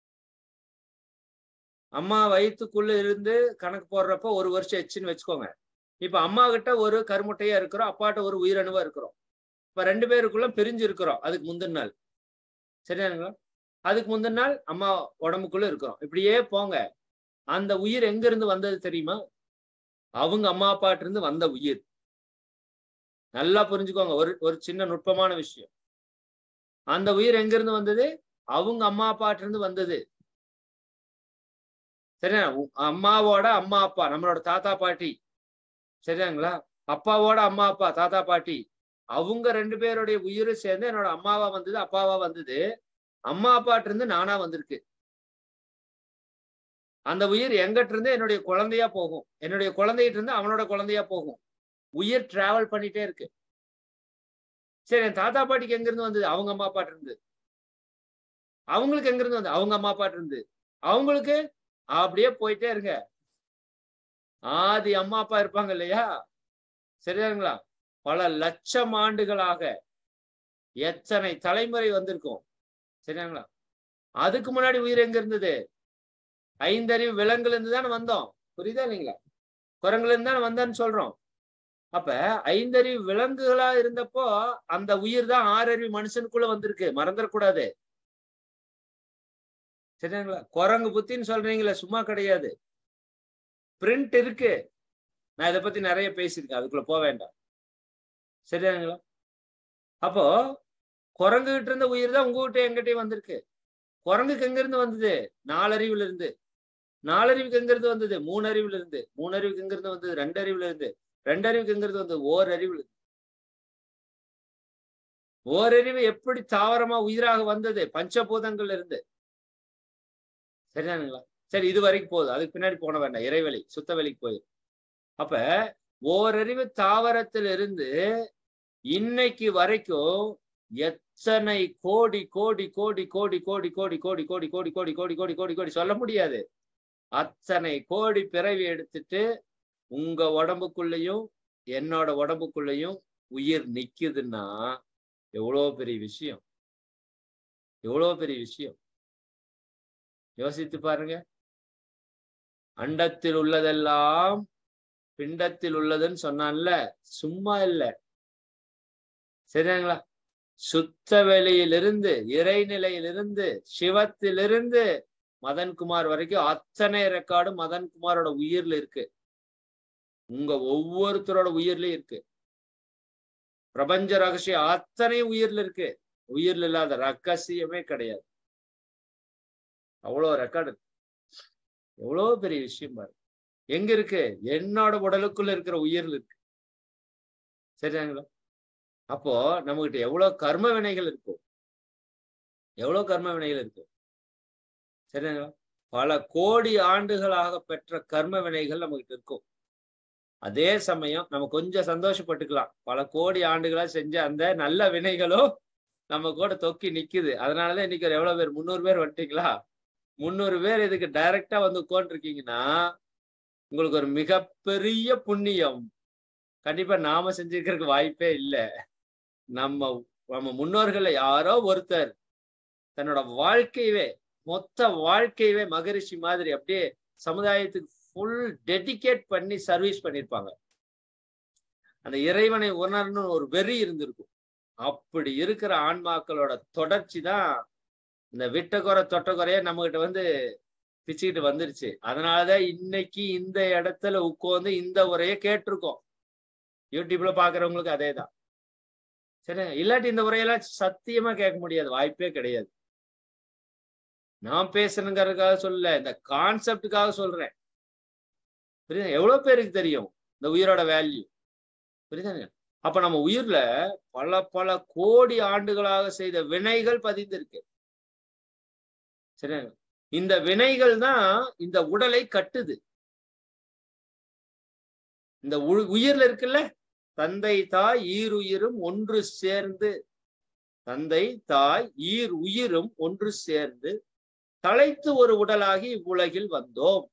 அம்மா வயிற்றுக்குள்ள இருந்து கணக்கு போடுறப்ப ஒரு வருஷம் எச்சுன்னு வச்சுக்கோங்க இப்ப அம்மா கிட்ட ஒரு கருமுட்டையா இருக்கிறோம் அப்பாட்ட ஒரு உயிரணுவா இருக்கிறோம் இப்ப ரெண்டு பேருக்குள்ள பிரிஞ்சு இருக்கிறோம் அதுக்கு முந்தின நாள் சரியானுங்களா அதுக்கு முந்தின நாள் அம்மா உடம்புக்குள்ள இருக்கிறோம் இப்படியே போங்க அந்த உயிர் எங்க இருந்து வந்தது தெரியுமா அவங்க அம்மா அப்பாட்ட இருந்து வந்த உயிர் நல்லா புரிஞ்சுக்கோங்க ஒரு ஒரு சின்ன நுட்பமான விஷயம் அந்த உயிர் எங்க இருந்து வந்தது அவங்க அம்மா அப்பாட்ட இருந்து வந்தது சரியா அம்மாவோட அம்மா அப்பா நம்மளோட தாத்தா பாட்டி சரியாங்களா அப்பாவோட அம்மா அப்பா தாத்தா பாட்டி அவங்க ரெண்டு பேருடைய உயிரும் சேர்ந்து என்னோட அம்மாவா வந்தது அப்பாவா வந்தது அம்மா அப்பாட்ட இருந்து நானா வந்திருக்கு அந்த உயிர் எங்கிட்ட இருந்து என்னுடைய குழந்தையா போகும் என்னுடைய குழந்தைகிட்ட இருந்து அவனோட குழந்தையா போகும் உயிர் டிராவல் பண்ணிட்டே இருக்கு சரி என் தாத்தா பாட்டிக்கு எங்க இருந்து வந்தது அவங்க அம்மா அப்பாட்ட இருந்து அவங்களுக்கு எங்க இருந்து வந்து அவங்க அம்மா அப்பாட்ட இருந்து அவங்களுக்கு அப்படியே போயிட்டே இருங்க ஆதி அம்மா அப்பா இருப்பாங்க இல்லையா சரியாங்களா பல லட்சம் ஆண்டுகளாக எத்தனை தலைமுறை வந்திருக்கும் சரியாங்களா அதுக்கு முன்னாடி உயிர் எங்க இருந்தது ஐந்தறிவு விலங்குல இருந்து தானே வந்தோம் புரியுதா இல்லைங்களா குரங்குல இருந்து தானே வந்தேன்னு சொல்றோம் அப்ப ஐந்தறிவு விலங்குகளா இருந்தப்போ அந்த உயிர் தான் ஆறறிவு மனுஷனுக்குள்ள வந்திருக்கு மறந்துடக்கூடாது சரிங்களா குரங்கு புத்தின்னு சொல்றீங்களே சும்மா கிடையாது பிரிண்ட் இருக்கு நான் இதை பத்தி நிறைய பேசியிருக்கேன் அதுக்குள்ள போக வேண்டாம் சரியாங்களா அப்போ குரங்கு கிட்ட இருந்த உயிர் தான் உங்ககிட்ட எங்கிட்டயும் வந்திருக்கு குரங்குக்கு எங்க இருந்து வந்தது நாலறிவுல இருந்து நாலறிவுக்கு எங்க இருந்து வந்தது மூணு அறிவுல இருந்து மூணு அறிவுக்கு எங்க இருந்து வந்தது ரெண்டு அறிவுல இருந்து ரெண்டு அறிவுக்கு எங்க இருந்து வந்தது ஓர் அறிவுல ஓரறிவு எப்படி தாவரமா உயிராக வந்தது பஞ்சபூதங்கள்ல இருந்து சரிதானுங்களா சரி இது வரைக்கும் போதும் அதுக்கு பின்னாடி போன வேண்டாம் இறைவெளி சுத்த வெளிக்கு போயிடும் அப்ப ஓரறிவு தாவரத்தில் இருந்து இன்னைக்கு வரைக்கும் எத்தனை கோடி கோடி கோடி கோடி கோடி கோடி கோடி கோடி கோடி கோடி கோடி கோடி கோடி கோடி சொல்ல முடியாது அத்தனை கோடி பிறவி எடுத்துட்டு உங்க உடம்புக்குள்ளேயும் என்னோட உடம்புக்குள்ளேயும் உயிர் நிக்குதுன்னா எவ்வளோ பெரிய விஷயம் எவ்வளோ பெரிய விஷயம் யோசித்து பாருங்க அண்டத்தில் உள்ளதெல்லாம் பிண்டத்தில் உள்ளதுன்னு சொன்னான்ல சும்மா இல்ல சரிங்களா சுத்த வெளியிலிருந்து இறைநிலையிலிருந்து சிவத்திலிருந்து மதன்குமார் வரைக்கும் அத்தனை ரெக்கார்டும் மதன்குமாரோட உயிர்ல இருக்கு உங்க ஒவ்வொருத்தரோட உயிர்லயும் இருக்கு பிரபஞ்ச ரகசியம் அத்தனை உயிர்ல இருக்கு உயிர்ல இல்லாத ரகசியமே கிடையாது அவ்வளோ ரெக்கார்டு எவ்வளவு பெரிய விஷயம் பாரு எங்க இருக்கு என்னோட உடலுக்குள்ள இருக்கிற உயிர்ல இருக்கு சரிங்களா அப்போ நம்மகிட்ட எவ்வளவு கர்ம வினைகள் இருக்கும் எவ்வளவு கர்ம வினைகள் இருக்கும் சரிங்களா பல கோடி ஆண்டுகளாக பெற்ற கர்ம வினைகள் நம்மகிட்ட இருக்கும் அதே சமயம் நம்ம கொஞ்சம் சந்தோஷப்பட்டுக்கலாம் பல கோடி ஆண்டுகளா செஞ்ச அந்த நல்ல வினைகளும் நம்ம கூட தொக்கி நிக்குது அதனாலதான் இன்னைக்கு ஒரு எவ்வளவு பேர் முந்நூறு பேர் வந்துட்டீங்களா முந்நூறு பேர் இதுக்கு டைரக்டா வந்து உட்காந்துருக்கீங்கன்னா உங்களுக்கு ஒரு மிகப்பெரிய புண்ணியம் கண்டிப்பா நாம செஞ்சிருக்கிறதுக்கு வாய்ப்பே இல்லை நம்ம நம்ம முன்னோர்கள்ல யாரோ ஒருத்தர் தன்னோட வாழ்க்கையவே மொத்த வாழ்க்கையவே மகரிஷி மாதிரி அப்படியே சமுதாயத்துக்கு ஃபுல் டெடிகேட் பண்ணி சர்வீஸ் பண்ணியிருப்பாங்க அந்த இறைவனை உணரணும் ஒரு வெறி இருந்திருக்கும் அப்படி இருக்கிற ஆன்மாக்களோட தொடர்ச்சி தான் இந்த விட்டக்குறை தொட்டக்குறைய நம்ம கிட்ட வந்து பிச்சுக்கிட்டு வந்துருச்சு அதனாலதான் இன்னைக்கு இந்த இடத்துல உட்காந்து இந்த உரைய கேட்டிருக்கோம் யூடியூப்ல பாக்குறவங்களுக்கு அதே தான் சரி இல்லாட்டி இந்த உரையெல்லாம் சத்தியமா கேட்க முடியாது வாய்ப்பே கிடையாது நான் பேசணுங்கிறதுக்காக சொல்லல இந்த கான்செப்டுக்காக சொல்றேன் புரியுதா எவ்வளவு பேருக்கு தெரியும் இந்த உயிரோட வேல்யூ புரியுதாங்க அப்ப நம்ம உயிர்ல பல பல கோடி ஆண்டுகளாக செய்த வினைகள் பதிந்திருக்கு சரியா இந்த வினைகள் தான் இந்த உடலை கட்டுது இந்த உயிர்ல இருக்குல்ல தந்தை தாய் ஈருயிரும் ஒன்று சேர்ந்து தந்தை தாய் ஈர் உயிரும் ஒன்று சேர்ந்து தலைத்து ஒரு உடலாகி இவ்வுலகில் வந்தோம்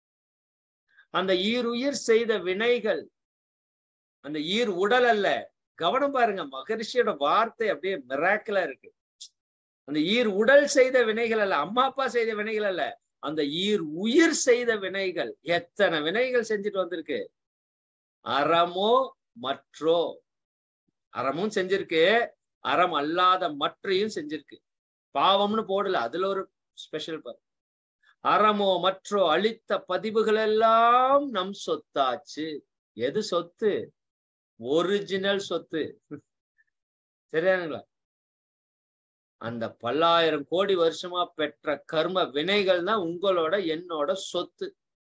அந்த ஈருயிர் செய்த வினைகள் அந்த ஈர் உடல் அல்ல கவனம் பாருங்க மகரிஷியோட வார்த்தை அப்படியே மிராக்கலா இருக்கு அந்த ஈர் உடல் செய்த வினைகள் அல்ல அம்மா அப்பா செய்த வினைகள் அல்ல அந்த ஈர் உயிர் செய்த வினைகள் எத்தனை வினைகள் செஞ்சுட்டு வந்திருக்கு அறமோ மற்றோ அறமும் செஞ்சிருக்கு அறம் அல்லாத மற்றையும் செஞ்சிருக்கு பாவம்னு போடல அதுல ஒரு ஸ்பெஷல் பாரு அறமோ மற்றோ அளித்த பதிவுகள் எல்லாம் நம் சொத்தாச்சு எது சொத்து ஒரிஜினல் சொத்து சரியானுங்களா அந்த பல்லாயிரம் கோடி வருஷமா பெற்ற கர்ம வினைகள் தான் உங்களோட என்னோட சொத்து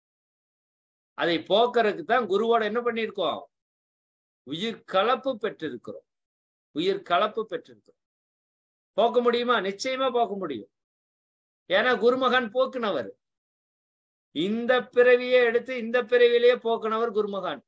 அதை போக்குறதுக்கு தான் குருவோட என்ன பண்ணியிருக்கோம் உயிர் கலப்பு பெற்றிருக்கிறோம் உயிர் கலப்பு பெற்றிருக்கிறோம் போக்க முடியுமா நிச்சயமா போக்க முடியும் ஏன்னா குருமகன் போக்குனவர் இந்த பிறவியை எடுத்து இந்த பிறவிலேயே போக்குனவர் குருமகான்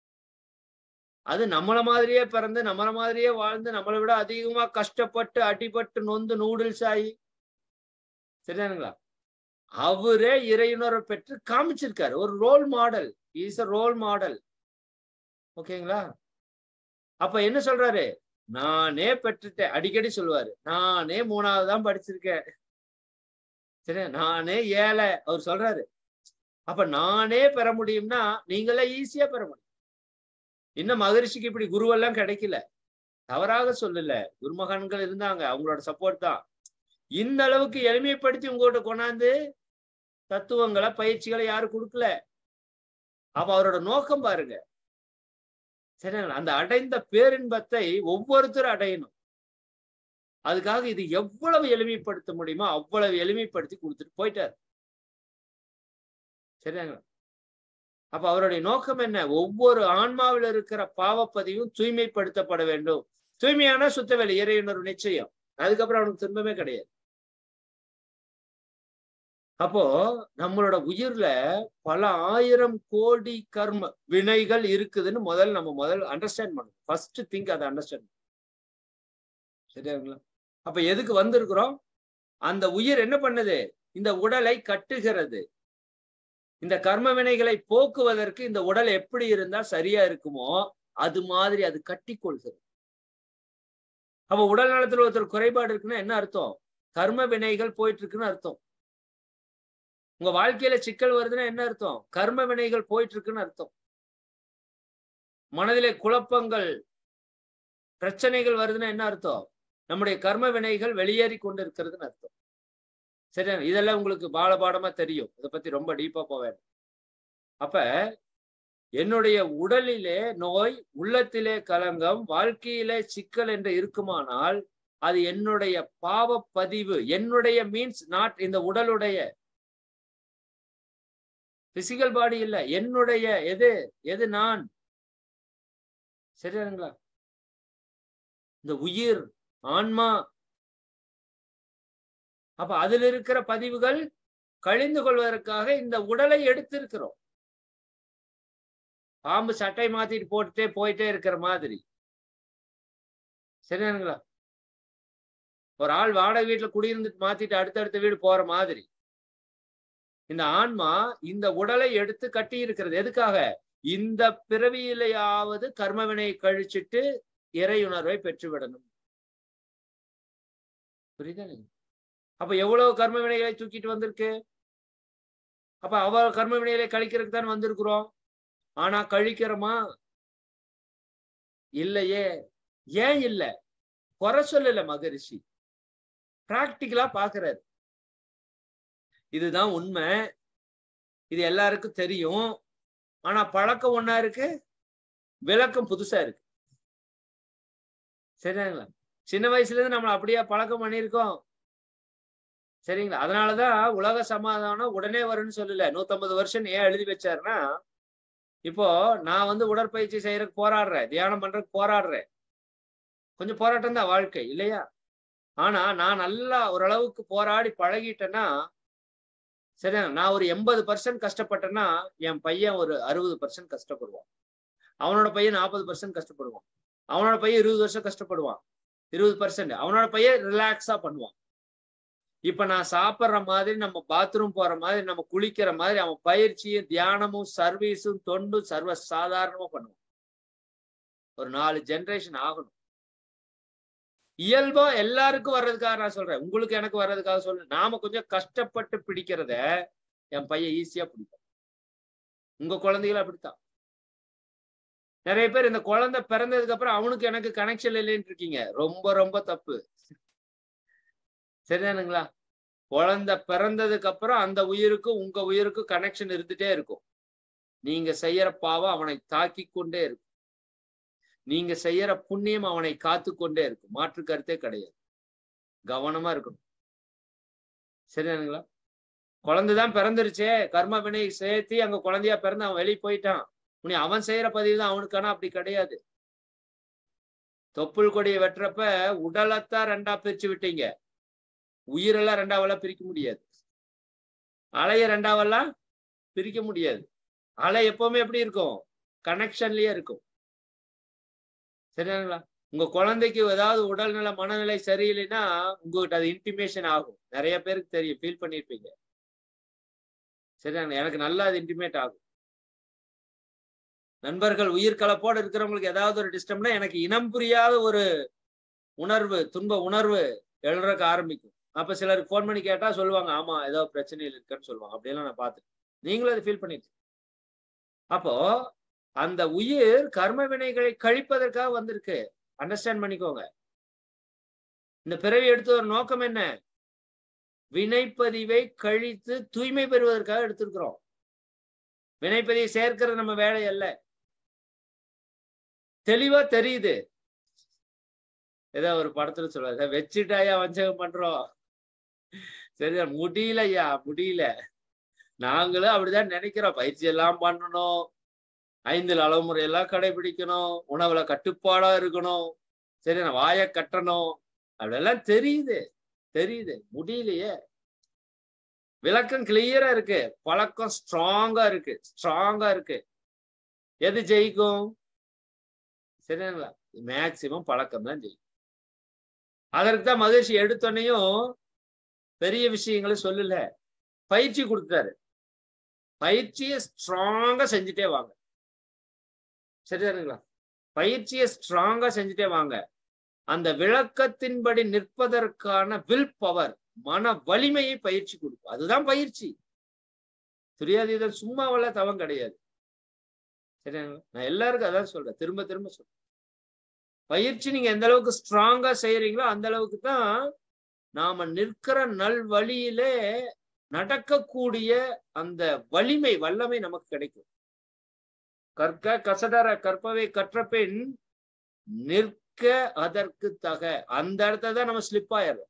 அது நம்மள மாதிரியே பிறந்து நம்மள மாதிரியே வாழ்ந்து நம்மளை விட அதிகமா கஷ்டப்பட்டு அடிபட்டு நொந்து நூடுல்ஸ் ஆகி சரிதானுங்களா அவரே இறையுணர்வை பெற்று காமிச்சிருக்காரு ஒரு role model is a role model ஓகேங்களா அப்ப என்ன சொல்றாரு நானே பெற்றுட்டேன் அடிக்கடி சொல்லுவாரு நானே மூணாவது தான் படிச்சிருக்கேன் சரி நானே ஏழை அவர் சொல்றாரு அப்ப நானே பெற முடியும்னா நீங்களே ஈஸியா பெற முடியும் இன்னும் மகரிஷிக்கு இப்படி குருவெல்லாம் கிடைக்கல தவறாக சொல்லல குருமகான்கள் இருந்தாங்க அவங்களோட சப்போர்ட் தான் இந்த அளவுக்கு எளிமைப்படுத்தி உங்கள்கிட்ட கொண்டாந்து தத்துவங்களை பயிற்சிகளை யாரும் கொடுக்கல அப்ப அவரோட நோக்கம் பாருங்க சரிங்களா அந்த அடைந்த பேரின்பத்தை ஒவ்வொருத்தரும் அடையணும் அதுக்காக இது எவ்வளவு எளிமைப்படுத்த முடியுமோ அவ்வளவு எளிமைப்படுத்தி கொடுத்துட்டு போயிட்டார் சரியாங்களா அப்ப அவருடைய நோக்கம் என்ன ஒவ்வொரு ஆன்மாவில் இருக்கிற பாவப்பதிவும் தூய்மைப்படுத்தப்பட வேண்டும் தூய்மையான சுத்தவெளி இறையுணர்வு நிச்சயம் அதுக்கப்புறம் அவனுக்கு துன்பமே கிடையாது அப்போ நம்மளோட உயிர்ல பல ஆயிரம் கோடி கர்ம வினைகள் இருக்குதுன்னு முதல்ல நம்ம முதல்ல அண்டர்ஸ்டாண்ட் பண்ணணும் ஃபர்ஸ்ட் திங்க் அதை அண்டர்ஸ்டாண்ட் சரியாங்களா அப்ப எதுக்கு வந்திருக்கிறோம் அந்த உயிர் என்ன பண்ணுது இந்த உடலை கட்டுகிறது இந்த கர்ம வினைகளை போக்குவதற்கு இந்த உடல் எப்படி இருந்தா சரியா இருக்குமோ அது மாதிரி அது கட்டி கொள்கிறது அப்ப உடல் நலத்துல ஒருத்தர் குறைபாடு இருக்குன்னா என்ன அர்த்தம் கர்ம வினைகள் போயிட்டு இருக்குன்னு அர்த்தம் உங்க வாழ்க்கையில சிக்கல் வருதுன்னா என்ன அர்த்தம் கர்ம வினைகள் போயிட்டு இருக்குன்னு அர்த்தம் மனதிலே குழப்பங்கள் பிரச்சனைகள் வருதுன்னா என்ன அர்த்தம் நம்முடைய கர்ம வினைகள் வெளியேறி கொண்டு இருக்கிறதுன்னு அர்த்தம் சரியா இதெல்லாம் உங்களுக்கு பாலபாடமா தெரியும் இதை பத்தி ரொம்ப டீப்பா போவேன் அப்ப என்னுடைய உடலிலே நோய் உள்ளத்திலே கலங்கம் வாழ்க்கையிலே சிக்கல் என்று இருக்குமானால் அது என்னுடைய பாவ பதிவு என்னுடைய மீன்ஸ் நாட் இந்த உடலுடைய பிசிக்கல் பாடி இல்ல என்னுடைய எது எது நான் சரியாங்களா இந்த உயிர் ஆன்மா அப்ப அதுல இருக்கிற பதிவுகள் கழிந்து கொள்வதற்காக இந்த உடலை எடுத்திருக்கிறோம் பாம்பு சட்டை மாத்திட்டு போட்டுட்டே போயிட்டே இருக்கிற மாதிரி சரியானுங்களா ஒரு ஆள் வாடகை வீட்டுல குடியிருந்துட்டு மாத்திட்டு அடுத்தடுத்த வீடு போற மாதிரி இந்த ஆன்மா இந்த உடலை எடுத்து கட்டி இருக்கிறது எதுக்காக இந்த பிறவியிலேயாவது கர்மவினை கழிச்சிட்டு இறையுணர்வை பெற்றுவிடணும் புரியுதா அப்ப எவ்வளவு கர்ம வினைகளை தூக்கிட்டு வந்திருக்கு அப்ப அவ கர்ம வினைகளை கழிக்கிறதுக்கு தான் வந்திருக்கிறோம் ஆனா கழிக்கிறோமா இல்லையே ஏன் இல்ல குறை சொல்லல மகரிஷி பிராக்டிக்கலா பாக்குறாரு இதுதான் உண்மை இது எல்லாருக்கும் தெரியும் ஆனா பழக்கம் ஒன்னா இருக்கு விளக்கம் புதுசா இருக்கு சரிங்களா சின்ன வயசுல இருந்து நம்மள அப்படியே பழக்கம் பண்ணியிருக்கோம் சரிங்களா அதனாலதான் உலக சமாதானம் உடனே வரும்னு சொல்லல நூத்தம்பது வருஷம் ஏன் எழுதி வச்சாருன்னா இப்போ நான் வந்து உடற்பயிற்சி செய்யறதுக்கு போராடுறேன் தியானம் பண்றதுக்கு போராடுறேன் கொஞ்சம் போராட்டம் தான் வாழ்க்கை இல்லையா ஆனா நான் நல்லா ஓரளவுக்கு போராடி பழகிட்டேன்னா சரியா நான் ஒரு எண்பது பர்சன்ட் கஷ்டப்பட்டேன்னா என் பையன் ஒரு அறுபது பர்சன்ட் கஷ்டப்படுவான் அவனோட பையன் நாற்பது பர்சன்ட் கஷ்டப்படுவான் அவனோட பையன் இருபது வருஷம் கஷ்டப்படுவான் இருபது பர்சன்ட் அவனோட பையன் ரிலாக்ஸா பண்ணுவான் இப்ப நான் சாப்பிட்ற மாதிரி நம்ம பாத்ரூம் போற மாதிரி நம்ம குளிக்கிற மாதிரி அவன் பயிற்சியும் தியானமும் சர்வீஸும் தொண்டும் சர்வ சாதாரணமா பண்ணுவான் ஒரு நாலு ஜென்ரேஷன் ஆகணும் இயல்பா எல்லாருக்கும் வர்றதுக்காக நான் சொல்றேன் உங்களுக்கு எனக்கு வர்றதுக்காக சொல்றேன் நாம கொஞ்சம் கஷ்டப்பட்டு பிடிக்கிறத என் பையன் ஈஸியா பிடிக்கும் உங்க குழந்தைகள் அப்படித்தான் நிறைய பேர் இந்த குழந்தை பிறந்ததுக்கு அப்புறம் அவனுக்கு எனக்கு கனெக்ஷன் இல்லைன்னு இருக்கீங்க ரொம்ப ரொம்ப தப்பு சரிதானுங்களா குழந்தை பிறந்ததுக்கு அப்புறம் அந்த உயிருக்கும் உங்க உயிருக்கும் கனெக்ஷன் இருந்துட்டே இருக்கும் நீங்க செய்யற பாவம் அவனை தாக்கி கொண்டே இருக்கும் நீங்க செய்யற புண்ணியம் அவனை காத்து கொண்டே இருக்கும் மாற்று கருத்தே கிடையாது கவனமா இருக்கணும் சரிதானுங்களா குழந்தைதான் பிறந்துருச்சே கர்ம வினை சேர்த்தி அங்க குழந்தையா பிறந்து அவன் வெளியே போயிட்டான் உனி அவன் செய்யற பதிவு தான் அவனுக்கான அப்படி கிடையாது தொப்புள் கொடியை வெட்டுறப்ப உடலைத்தான் ரெண்டா பிரிச்சு விட்டீங்க உயிரெல்லாம் ரெண்டாவெல்லாம் பிரிக்க முடியாது அலைய ரெண்டாவெல்லாம் பிரிக்க முடியாது அலை எப்பவுமே எப்படி இருக்கும் கனெக்ஷன்லயே இருக்கும் சரிங்களா உங்க குழந்தைக்கு ஏதாவது உடல்நல மனநிலை சரியில்லைன்னா உங்ககிட்ட அது இன்டிமேஷன் ஆகும் நிறைய பேருக்கு தெரியும் ஃபீல் பண்ணிருப்பீங்க சரிங்களா எனக்கு நல்லா அது இன்டிமேட் ஆகும் நண்பர்கள் உயிர் கலப்போடு இருக்கிறவங்களுக்கு ஏதாவது ஒரு டிஸ்டர்ப்னா எனக்கு இனம் புரியாத ஒரு உணர்வு துன்ப உணர்வு எழுறக்கு ஆரம்பிக்கும் அப்ப சிலருக்கு ஃபோன் பண்ணி கேட்டா சொல்லுவாங்க ஆமா ஏதோ பிரச்சனைகள் இருக்குன்னு சொல்லுவாங்க அப்படியெல்லாம் நான் பார்த்துட்டேன் நீங்களும் அதை ஃபீல் பண்ணிட்டு அப்போ அந்த உயிர் கர்ம வினைகளை கழிப்பதற்காக வந்திருக்கு அண்டர்ஸ்டாண்ட் பண்ணிக்கோங்க இந்த பிறவி எடுத்த ஒரு நோக்கம் என்ன வினைப்பதிவை கழித்து தூய்மை பெறுவதற்காக எடுத்திருக்கிறோம் வினைப்பதிவை சேர்க்கிறது நம்ம வேலை அல்ல தெளிவா தெரியுது ஏதோ ஒரு படத்துல சொல்லுவாங்க வச்சுட்டாயா வஞ்சகம் பண்றோம் சரியா முடியலையா முடியல நாங்களும் அப்படிதான் நினைக்கிறோம் பயிற்சி எல்லாம் பண்ணணும் ஐந்தில் அளவு முறையெல்லாம் கடைபிடிக்கணும் உணவுல கட்டுப்பாடா இருக்கணும் சரி நான் வாய கட்டணும் அப்படியெல்லாம் தெரியுது தெரியுது முடியலையே விளக்கம் கிளியரா இருக்கு பழக்கம் ஸ்ட்ராங்கா இருக்கு ஸ்ட்ராங்கா இருக்கு எது ஜெயிக்கும் சரிங்களா மேக்சிமம் பழக்கம் தான் ஜெயிக்கும் அதற்கு தான் மகிழ்ச்சி எடுத்தோன்னையும் பெரிய விஷயங்களை சொல்லல பயிற்சி கொடுத்தாரு பயிற்சியை ஸ்ட்ராங்கா செஞ்சுட்டே வாங்க சரிதானுங்களா பயிற்சியை ஸ்ட்ராங்கா செஞ்சுட்டே வாங்க அந்த விளக்கத்தின்படி நிற்பதற்கான வில் பவர் மன வலிமையை பயிற்சி கொடுக்கும் அதுதான் பயிற்சி துரியாதீதம் சும்மாவல்ல தவம் கிடையாது சரிங்களா நான் எல்லாருக்கும் அதான் சொல்றேன் திரும்ப திரும்ப சொல்றேன் பயிற்சி நீங்க எந்த அளவுக்கு ஸ்ட்ராங்கா செய்யறீங்களோ அந்த அளவுக்கு தான் நாம நிற்கிற நல் வழியிலே நடக்கக்கூடிய அந்த வலிமை வல்லமை நமக்கு கிடைக்கும் கற்க கசடர கற்பவை கற்ற பின் நிற்க அதற்கு தக அந்த இடத்துல தான் நம்ம ஸ்லிப் ஆயிடுறோம்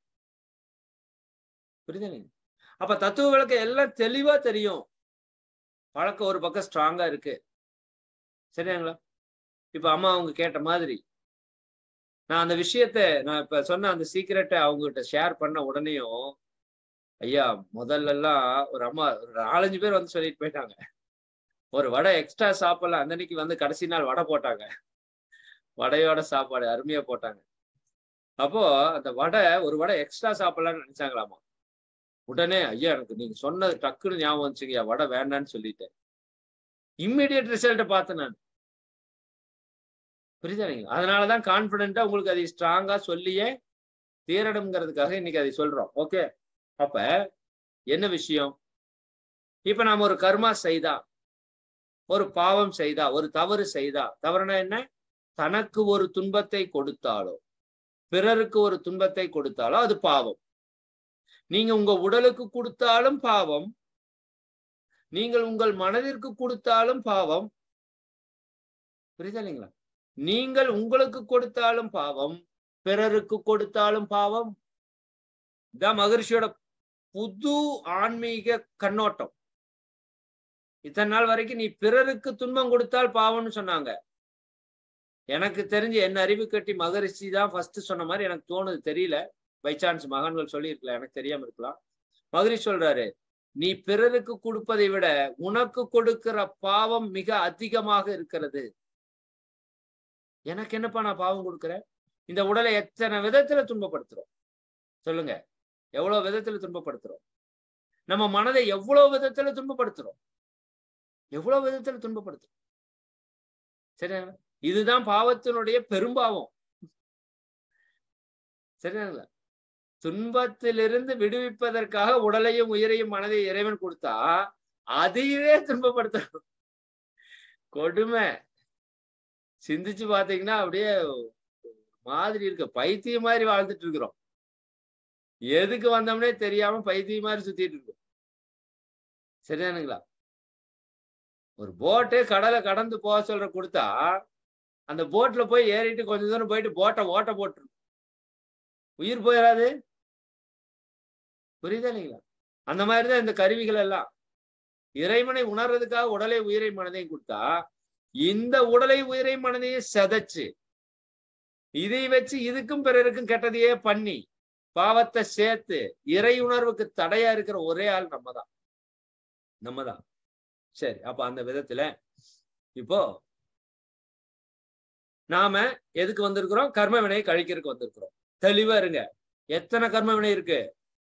புரியுதுங்க அப்ப தத்துவ விளக்கம் எல்லாம் தெளிவா தெரியும் பழக்கம் ஒரு பக்கம் ஸ்ட்ராங்கா இருக்கு சரியாங்களா இப்ப அம்மா அவங்க கேட்ட மாதிரி நான் அந்த விஷயத்த நான் இப்ப சொன்ன அந்த சீக்கிரட்டை அவங்ககிட்ட ஷேர் பண்ண உடனேயும் ஐயா முதல்ல எல்லாம் ஒரு அம்மா ஒரு நாலஞ்சு பேர் வந்து சொல்லிட்டு போயிட்டாங்க ஒரு வடை எக்ஸ்ட்ரா சாப்பிடலாம் அந்த அன்னைக்கு வந்து கடைசி நாள் வடை போட்டாங்க வடையோட சாப்பாடு அருமையா போட்டாங்க அப்போ அந்த வடை ஒரு வடை எக்ஸ்ட்ரா சாப்பிடலாம்னு நினைச்சாங்களாமா உடனே ஐயா எனக்கு நீங்க சொன்னது டக்குன்னு ஞாபகம் வந்துச்சுங்கய்யா வடை வேண்டான்னு சொல்லிட்டேன் இம்மிடியட் ரிசல்ட்டை பார்த்தேன் நான் புரியுதா நீங்க அதனாலதான் கான்பிடண்டா உங்களுக்கு அதை ஸ்ட்ராங்கா சொல்லியே தீரணுங்கிறதுக்காக இன்னைக்கு அதை சொல்றோம் ஓகே அப்ப என்ன விஷயம் இப்ப நாம ஒரு கர்மா செய்தா ஒரு பாவம் செய்தா ஒரு தவறு செய்தா தவறுனா என்ன தனக்கு ஒரு துன்பத்தை கொடுத்தாலோ பிறருக்கு ஒரு துன்பத்தை கொடுத்தாலோ அது பாவம் நீங்க உங்க உடலுக்கு கொடுத்தாலும் பாவம் நீங்கள் உங்கள் மனதிற்கு கொடுத்தாலும் பாவம் புரியுதா இல்லைங்களா நீங்கள் உங்களுக்கு கொடுத்தாலும் பாவம் பிறருக்கு கொடுத்தாலும் பாவம் இதான் மகரிஷியோட புது ஆன்மீக கண்ணோட்டம் இத்தனை நாள் வரைக்கும் நீ பிறருக்கு துன்பம் கொடுத்தால் பாவம்னு சொன்னாங்க எனக்கு தெரிஞ்சு என்ன அறிவு கட்டி மகரிஷி தான் ஃபர்ஸ்ட் சொன்ன மாதிரி எனக்கு தோணுது தெரியல பை சான்ஸ் மகான்கள் சொல்லியிருக்கலாம் எனக்கு தெரியாம இருக்கலாம் மகரிஷி சொல்றாரு நீ பிறருக்கு கொடுப்பதை விட உனக்கு கொடுக்கிற பாவம் மிக அதிகமாக இருக்கிறது எனக்கு என்னப்பா நான் பாவம் கொடுக்குறேன் இந்த உடலை எத்தனை விதத்துல துன்பப்படுத்துறோம் சொல்லுங்க எவ்வளவு விதத்துல துன்பப்படுத்துறோம் நம்ம மனதை எவ்வளவு விதத்துல துன்பப்படுத்துறோம் எவ்வளவு விதத்துல துன்பப்படுத்துறோம் சரியா இதுதான் பாவத்தினுடைய பெரும்பாவம் சரியாங்களா துன்பத்திலிருந்து விடுவிப்பதற்காக உடலையும் உயிரையும் மனதையும் இறைவன் கொடுத்தா அதையவே துன்பப்படுத்தணும் கொடுமை சிந்திச்சு பாத்தீங்கன்னா அப்படியே மாதிரி இருக்கு பைத்தியம் மாதிரி வாழ்ந்துட்டு இருக்கிறோம் எதுக்கு வந்தோம்னே தெரியாம பைத்தியம் மாதிரி சுத்திட்டு இருக்கோம் சரியானுங்களா ஒரு போட்டு கடலை கடந்து போக சொல்ற கொடுத்தா அந்த போட்ல போய் ஏறிட்டு கொஞ்ச தூரம் போயிட்டு போட்டை ஓட்ட போட்டுரும் உயிர் போயிடாது புரியுதா இல்லைங்களா அந்த மாதிரிதான் இந்த கருவிகள் எல்லாம் இறைவனை உணர்றதுக்காக உடலை உயிரை மனதையும் கொடுத்தா இந்த உடலை உயிரை மனதையும் செதைச்சு இதை வச்சு இதுக்கும் பிறருக்கும் கெட்டதையே பண்ணி பாவத்தை சேர்த்து இறை உணர்வுக்கு தடையா இருக்கிற ஒரே ஆள் நம்ம தான் நம்ம தான் சரி அப்ப அந்த விதத்துல இப்போ நாம எதுக்கு வந்திருக்கிறோம் கர்ம வினையை கழிக்கிறதுக்கு வந்திருக்கிறோம் தெளிவா இருங்க எத்தனை கர்ம வினை இருக்கு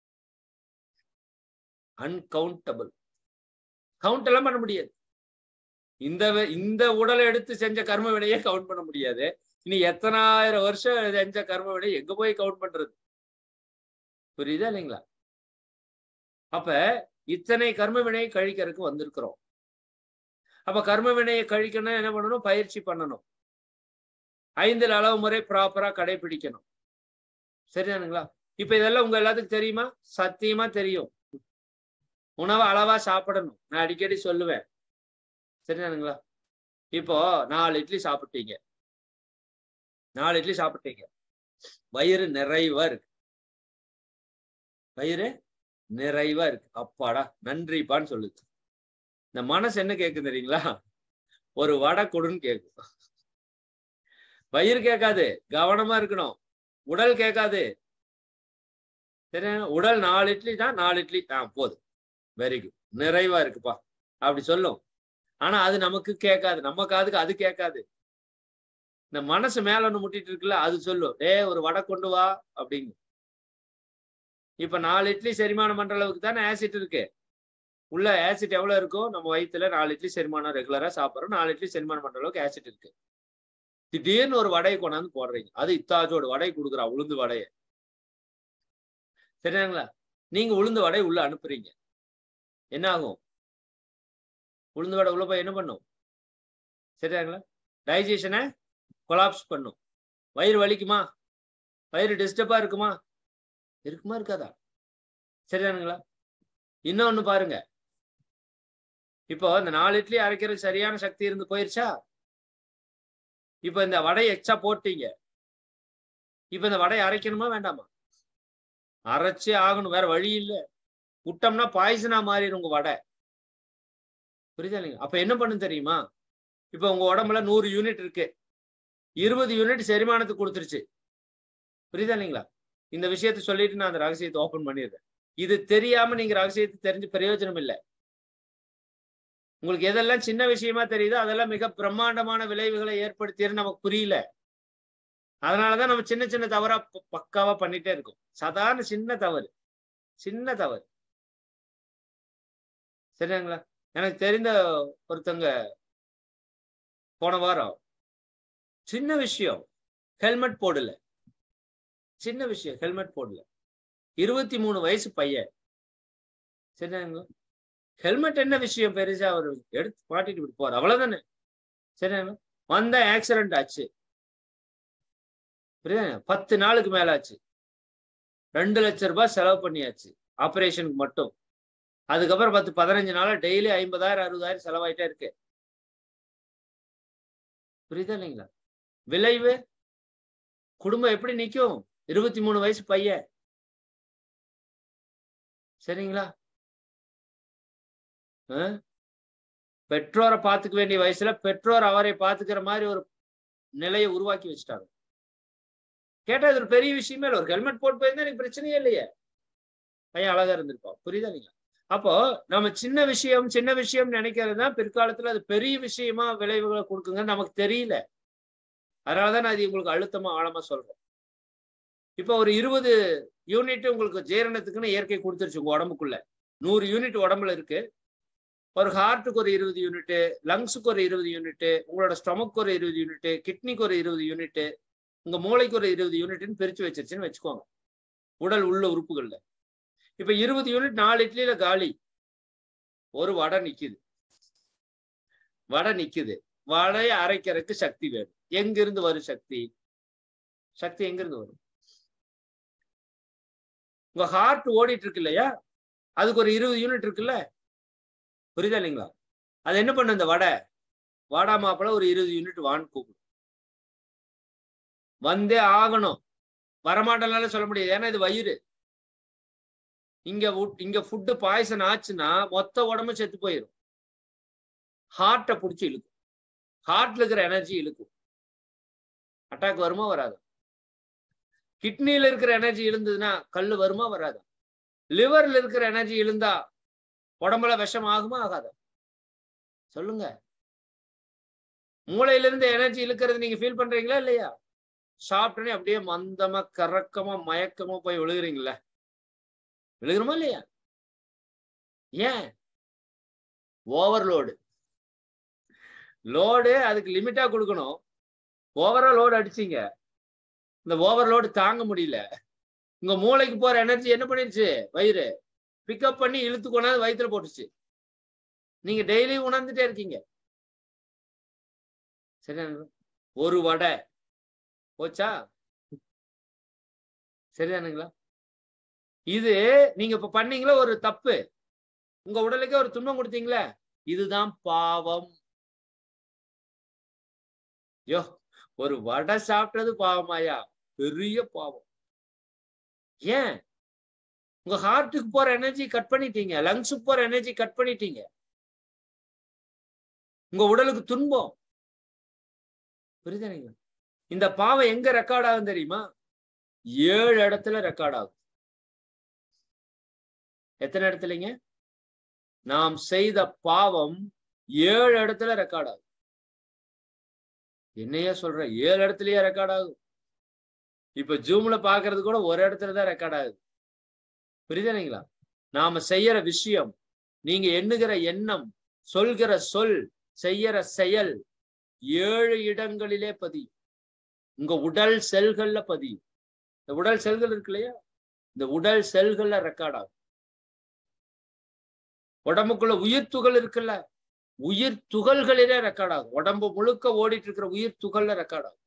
அன்கவுண்டபிள் கவுண்ட் எல்லாம் பண்ண முடியாது இந்த இந்த உடலை எடுத்து செஞ்ச கர்ம வினையே கவுண்ட் பண்ண முடியாது இனி எத்தனாயிரம் வருஷம் செஞ்ச கர்ம வினை எங்க போய் கவுண்ட் பண்றது புரியுதா இல்லைங்களா அப்ப இத்தனை கர்ம வினையை கழிக்கிறதுக்கு வந்திருக்கிறோம் அப்ப கர்ம வினையை கழிக்கணும் என்ன பண்ணணும் பயிற்சி பண்ணணும் ஐந்தில் அளவு முறை ப்ராப்பரா கடைபிடிக்கணும் சரிதானுங்களா இப்ப இதெல்லாம் உங்க எல்லாத்துக்கும் தெரியுமா சத்தியமா தெரியும் உணவை அளவா சாப்பிடணும் நான் அடிக்கடி சொல்லுவேன் சரிதானுங்களா இப்போ நாலு இட்லி சாப்பிட்டீங்க நாலு இட்லி சாப்பிட்டீங்க வயிறு நிறைவா இருக்கு வயிறு நிறைவா இருக்கு அப்பாடா நன்றிப்பான்னு சொல்லுது இந்த மனசு என்ன கேட்கும் தெரியுங்களா ஒரு வடை கொடுன்னு கேட்கும் வயிறு கேட்காது கவனமா இருக்கணும் உடல் கேட்காது சரி உடல் நாலு இட்லி தான் நாலு இட்லி ஆ போதும் வெரி குட் நிறைவா இருக்குப்பா அப்படி சொல்லும் ஆனா அது நமக்கு கேட்காது நம்ம காதுக்கு அது கேட்காது இந்த மனசு மேல ஒண்ணு முட்டிட்டு இருக்குல்ல அது சொல்லும் டே ஒரு வடை கொண்டு வா அப்படிங்க இப்ப நாலு இட்லி செரிமானம் பண்ற அளவுக்கு தானே ஆசிட் இருக்கு உள்ள ஆசிட் எவ்வளவு இருக்கோ நம்ம வயித்துல நாலு இட்லி செரிமானம் ரெகுலரா சாப்பிடுறோம் நாலு இட்லி செரிமானம் பண்ற அளவுக்கு ஆசிட் இருக்கு திடீர்னு ஒரு வடையை கொண்டாந்து போடுறீங்க அது இத்தாச்சோட வடை கொடுக்குறா உளுந்து வடைய சரிங்களா நீங்க உளுந்து வடை உள்ள அனுப்புறீங்க என்ன ஆகும் உளுந்து வடை உள்ள போய் என்ன பண்ணும் சரியாங்களா டைஜஷனை கொலாப்ஸ் பண்ணும் வயிறு வலிக்குமா வயிறு டிஸ்டர்பா இருக்குமா இருக்குமா இருக்காதா சரிதானுங்களா இன்னொன்னு பாருங்க இப்போ இந்த நாலு இட்லி அரைக்கிறது சரியான சக்தி இருந்து போயிருச்சா இப்ப இந்த வடை எக்ஸ்ட்ரா போட்டீங்க இப்ப இந்த வடையை அரைக்கணுமா வேண்டாமா அரைச்சே ஆகணும் வேற வழி இல்ல விட்டோம்னா பாய்சனா மாறிடும் உங்க வடை புரியுதா இல்லைங்க அப்ப என்ன பண்ணும் தெரியுமா இப்ப உங்க உடம்புல நூறு யூனிட் இருக்கு இருபது யூனிட் செரிமானத்துக்கு கொடுத்துருச்சு புரியுதா இல்லைங்களா இந்த விஷயத்த சொல்லிட்டு நான் அந்த ரகசியத்தை ஓபன் பண்ணிடுறேன் இது தெரியாம நீங்க ரகசியத்தை தெரிஞ்சு பிரயோஜனம் இல்லை உங்களுக்கு எதெல்லாம் சின்ன விஷயமா தெரியுதோ அதெல்லாம் மிக பிரம்மாண்டமான விளைவுகளை ஏற்படுத்தியது நமக்கு புரியல அதனாலதான் நம்ம சின்ன சின்ன தவறா ப- பக்காவா பண்ணிட்டே இருக்கோம் சாதாரண சின்ன தவறு சின்ன தவறு சரிங்களா எனக்கு தெரிந்த ஒருத்தங்க போன வாரம் சின்ன விஷயம் ஹெல்மெட் போடல சின்ன விஷயம் ஹெல்மெட் போடல இருபத்தி மூணு வயசு பையன் சரிங்களா ஹெல்மெட் என்ன விஷயம் பெருசா அவர் எடுத்து மாட்டிட்டு விட்டு போற அவ்வளவுதானே சரிங்களா வந்த ஆக்சிடென்ட் ஆச்சு புரியுதா பத்து நாளுக்கு மேல ஆச்சு ரெண்டு லட்சம் ரூபாய் செலவு பண்ணியாச்சு ஆபரேஷனுக்கு மட்டும் அதுக்கப்புறம் பத்து பதினஞ்சு நாளா டெய்லி ஐம்பதாயிரம் அறுபதாயிரம் செலவாயிட்டே இருக்கு புரியுதா இல்லைங்களா விளைவு குடும்பம் எப்படி நிக்கும் இருபத்தி மூணு வயசு பையன் சரிங்களா ஆ? பெற்றோரை பார்த்துக்க வேண்டிய வயசுல பெற்றோர் அவரை பார்த்துக்கிற மாதிரி ஒரு நிலையை உருவாக்கி வச்சுட்டாங்க கேட்டா இது ஒரு பெரிய விஷயமே இல்லை ஒரு ஹெல்மெட் போட்டு போயிருந்தா எனக்கு பிரச்சனையே இல்லையே பையன் அழகா இருந்திருப்பான் புரியுதா இல்லைங்களா அப்போ நம்ம சின்ன விஷயம் சின்ன விஷயம் நினைக்கிறது தான் பிற்காலத்துல அது பெரிய விஷயமா விளைவுகளை கொடுக்குங்கன்னு நமக்கு தெரியல அதனாலதான் நான் இது உங்களுக்கு அழுத்தமா ஆழமா சொல்றேன் இப்போ ஒரு இருபது யூனிட் உங்களுக்கு ஜீரணத்துக்குன்னு இயற்கை கொடுத்துருச்சு உங்க உடம்புக்குள்ள நூறு யூனிட் உடம்புல இருக்கு ஒரு ஹார்ட்டுக்கு ஒரு இருபது யூனிட் லங்ஸுக்கு ஒரு இருபது யூனிட் உங்களோட ஸ்டொமக்கு ஒரு இருபது யூனிட் கிட்னிக்கு ஒரு இருபது யூனிட் உங்க மூளைக்கு ஒரு இருபது யூனிட்னு பிரிச்சு வச்சிருச்சுன்னு வச்சுக்கோங்க உடல் உள்ள உறுப்புகள்ல இப்ப இருபது யூனிட் நாலு இட்லியில காலி ஒரு வடை நிக்குது வடை நிக்குது வடையை அரைக்கிறதுக்கு சக்தி வேணும் எங்கிருந்து வரும் சக்தி சக்தி எங்கிருந்து வரும் உங்க ஹார்ட் ஓடிட்டு இருக்கு இல்லையா அதுக்கு ஒரு இருபது யூனிட் இருக்குல்ல புரியுதா இல்லைங்களா அது என்ன பண்ணு இந்த வடை வாடா மாப்பிள ஒரு இருபது யூனிட் வான் கூப்பிடும் வந்தே ஆகணும் வரமாட்டேனால சொல்ல முடியாது ஏன்னா இது வயிறு இங்க உட்- இங்க ஃபுட்டு பாய்சன் ஆச்சுன்னா மொத்த உடம்பு செத்து போயிடும் ஹார்ட்டை பிடிச்சி இழுக்கும் ஹார்ட்ல இருக்கிற எனர்ஜி இழுக்கும் அட்டாக் வருமா வராது கிட்னில இருக்கிற எனர்ஜி இழுந்ததுன்னா கல்லு வருமா வராதா லிவர்ல இருக்கிற எனர்ஜி இழுந்தா உடம்புல விஷம் ஆகுமா ஆகாதா சொல்லுங்க மூளையில இருந்து எனர்ஜி இழுக்கிறது நீங்க ஃபீல் பண்றீங்களா இல்லையா சாப்பிட்டோன்னே அப்படியே மந்தமா கறக்கமா மயக்கமா போய் விழுகுறீங்களா விழுகிறோமா இல்லையா ஏன் ஓவர்லோடு லோடு அதுக்கு லிமிட்டா கொடுக்கணும் ஓவரா லோடு அடிச்சீங்க இந்த ஓவர்லோடு தாங்க முடியல உங்க மூளைக்கு போற எனர்ஜி என்ன பண்ணிருச்சு வயிறு பிக்கப் பண்ணி இழுத்து கொண்டாந்து வயிற்றுல போட்டுச்சு நீங்க டெய்லி உணர்ந்துட்டே இருக்கீங்க சரியா ஒரு வடை போச்சா சரிதானுங்களா இது நீங்க இப்ப பண்ணீங்களா ஒரு தப்பு உங்க உடலுக்கே ஒரு துன்பம் கொடுத்தீங்களே இதுதான் பாவம் யோ ஒரு வடை சாப்பிட்டது பாவமாயா பெரிய பாவம் ஏன் உங்க ஹார்ட்டுக்கு போற எனர்ஜி கட் பண்ணிட்டீங்க லங்ஸுக்கு போற எனர்ஜி கட் பண்ணிட்டீங்க உங்க உடலுக்கு துன்பம் புரியுதுங்களா இந்த பாவம் எங்க ரெக்கார்ட் ஆகும் தெரியுமா ஏழு இடத்துல ரெக்கார்ட் ஆகும் எத்தனை இடத்துலங்க நாம் செய்த பாவம் ஏழு இடத்துல ரெக்கார்ட் ஆகும் என்னையே சொல்ற ஏழு இடத்துலயே ரெக்கார்ட் ஆகும் இப்ப ஜூம்ல பாக்குறது கூட ஒரு இடத்துல தான் ரெக்கார்ட் ஆகுது புரியுதுங்களா நாம செய்யற விஷயம் நீங்க எண்ணுகிற எண்ணம் சொல்கிற சொல் செய்யற செயல் ஏழு இடங்களிலே பதியும் உங்க உடல் செல்கள்ல பதியும் இந்த உடல் செல்கள் இருக்கு இல்லையா இந்த உடல் செல்கள்ல ரெக்கார்ட் ஆகும் உடம்புக்குள்ள உயிர் துகள் இருக்குல்ல உயிர் துகள்களிலே ரெக்கார்ட் ஆகும் உடம்பு முழுக்க ஓடிட்டு இருக்கிற உயிர் துகள்ல ரெக்கார்ட் ஆகும்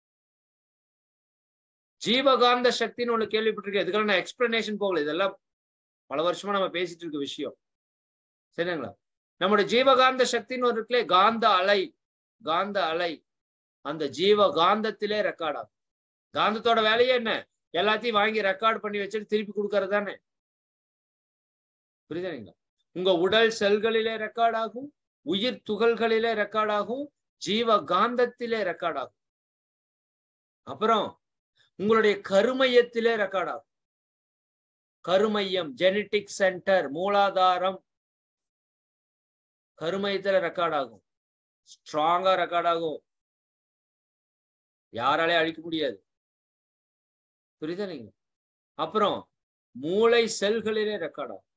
ஜீவகாந்த சக்தின்னு ஒண்ணு கேள்விப்பட்டிருக்கேன் இதுக்கெல்லாம் நான் எக்ஸ்பிளனேஷன் போகல இதெல்லாம் பல வருஷமா நம்ம பேசிட்டு இருக்க விஷயம் சரிங்களா நம்முடைய ஜீவகாந்த சக்தின்னு ஒரு இருக்குல்லே காந்த அலை காந்த அலை அந்த ஜீவ காந்தத்திலே ரெக்கார்ட் ஆகும் காந்தத்தோட வேலையே என்ன எல்லாத்தையும் வாங்கி ரெக்கார்ட் பண்ணி வச்சுட்டு திருப்பி கொடுக்கறது தானே புரியுதுங்களா உங்க உடல் செல்களிலே ரெக்கார்ட் ஆகும் உயிர் துகள்களிலே ரெக்கார்ட் ஆகும் ஜீவ காந்தத்திலே ரெக்கார்ட் ஆகும் அப்புறம் உங்களுடைய கருமையத்திலே ரெக்கார்ட் ஆகும் கருமையம் ஜெனட்டிக் சென்டர் மூலாதாரம் கருமையத்துல ரெக்கார்ட் ஆகும் ஸ்ட்ராங்கா ரெக்கார்ட் ஆகும் யாராலே அழிக்க முடியாது புரியுதா நீங்க அப்புறம் மூளை செல்களிலே ரெக்கார்ட் ஆகும்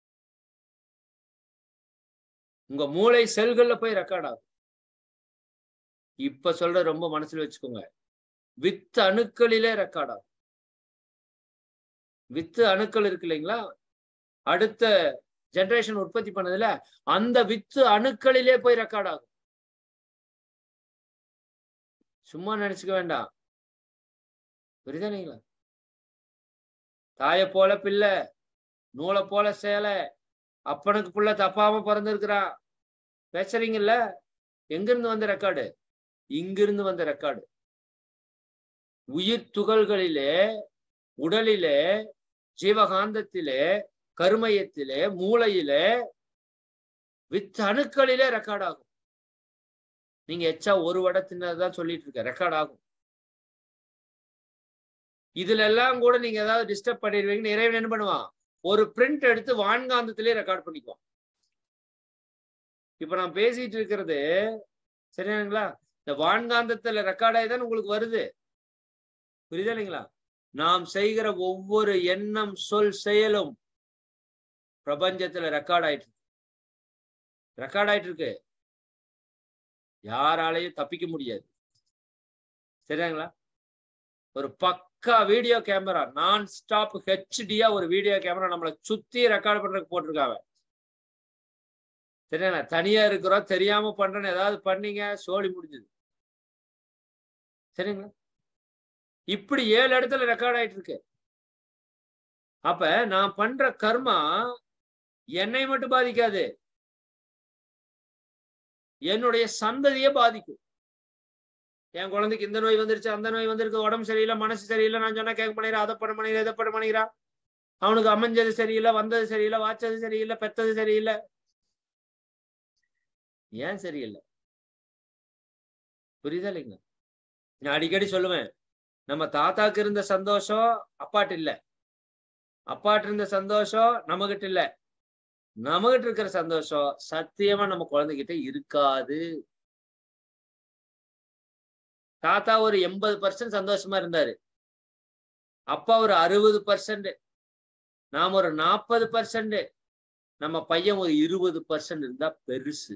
உங்க மூளை செல்கள்ல போய் ரெக்கார்ட் ஆகும் இப்ப சொல்ற ரொம்ப மனசுல வச்சுக்கோங்க வித்து அணுக்களிலே ரெக்கார்ட் ஆகும் வித்து அணுக்கள் இருக்கு இல்லைங்களா அடுத்த ஜெனரேஷன் உற்பத்தி பண்ணதுல அந்த வித்து அணுக்களிலே போய் ரெக்கார்ட் ஆகும் சும்மா நினைச்சுக்க வேண்டாம் புரியுதானீங்களா தாய போல பிள்ளை நூலை போல சேலை அப்பனுக்கு புள்ள தப்பாம பிறந்திருக்கிறான் பேசுறீங்கல்ல எங்கிருந்து வந்த ரெக்கார்டு இங்கிருந்து வந்த ரெக்கார்டு உயிர் துகள்களிலே உடலிலே ஜீவகாந்தத்திலே கருமையத்திலே மூளையிலே வித் அணுக்களிலே ரெக்கார்ட் ஆகும் நீங்க எச்சா ஒரு வடை தின்னதான் சொல்லிட்டு இருக்க ரெக்கார்ட் ஆகும் இதுல எல்லாம் கூட நீங்க ஏதாவது டிஸ்டர்ப் பண்ணிடுவீங்கன்னு இறைவன் என்ன பண்ணுவான் ஒரு பிரிண்ட் எடுத்து வான்காந்தத்திலே ரெக்கார்ட் பண்ணிக்குவான் இப்ப நான் பேசிட்டு இருக்கிறது சரியானுங்களா இந்த வான்காந்தத்துல ரெக்கார்ட் ஆகி தான் உங்களுக்கு வருது புரியுதா இல்லைங்களா நாம் செய்கிற ஒவ்வொரு எண்ணம் சொல் செயலும் பிரபஞ்சத்துல ரெக்கார்ட் ஆயிட்டு இருக்கு ரெக்கார்ட் ஆயிட்டு இருக்கு யாராலையும் தப்பிக்க முடியாது சரியாங்களா ஒரு பக்கா வீடியோ கேமரா நான் ஸ்டாப் ஹெச்டியா ஒரு வீடியோ கேமரா நம்மளை சுத்தி ரெக்கார்ட் பண்றதுக்கு போட்டிருக்காங்க சரியா தனியா இருக்கிறோம் தெரியாம பண்றேன்னு ஏதாவது பண்ணீங்க சோழி முடிஞ்சது சரிங்களா இப்படி ஏழு இடத்துல ரெக்கார்ட் ஆயிட்டு இருக்கு அப்ப நான் பண்ற கர்மா என்னை மட்டும் பாதிக்காது என்னுடைய சந்ததியே பாதிக்கும் என் குழந்தைக்கு இந்த நோய் வந்துருச்சு அந்த நோய் வந்திருக்கு உடம்பு சரியில்லை மனசு சரியில்லை நான் சொன்னா கேட்க பண்ணிடுறா அதை பண்ண பண்ணிடுறா இதை பண்ண பண்ணிக்கிறா அவனுக்கு அமைஞ்சது சரியில்லை வந்தது சரியில்லை வாச்சது சரியில்லை பெத்தது சரியில்லை ஏன் சரியில்லை புரியுதா இல்லைங்க நான் அடிக்கடி சொல்லுவேன் நம்ம தாத்தாக்கு இருந்த சந்தோஷம் அப்பாட்டு இல்ல அப்பாட்டு இருந்த சந்தோஷம் நம்மகிட்ட இல்ல நம்மகிட்ட இருக்கிற சந்தோஷம் சத்தியமா நம்ம குழந்தைகிட்ட இருக்காது தாத்தா ஒரு எண்பது பர்சன்ட் சந்தோஷமா இருந்தாரு அப்பா ஒரு அறுபது பர்சன்ட் நாம ஒரு நாற்பது பர்சன்ட் நம்ம பையன் ஒரு இருபது பர்சன்ட் இருந்தா பெருசு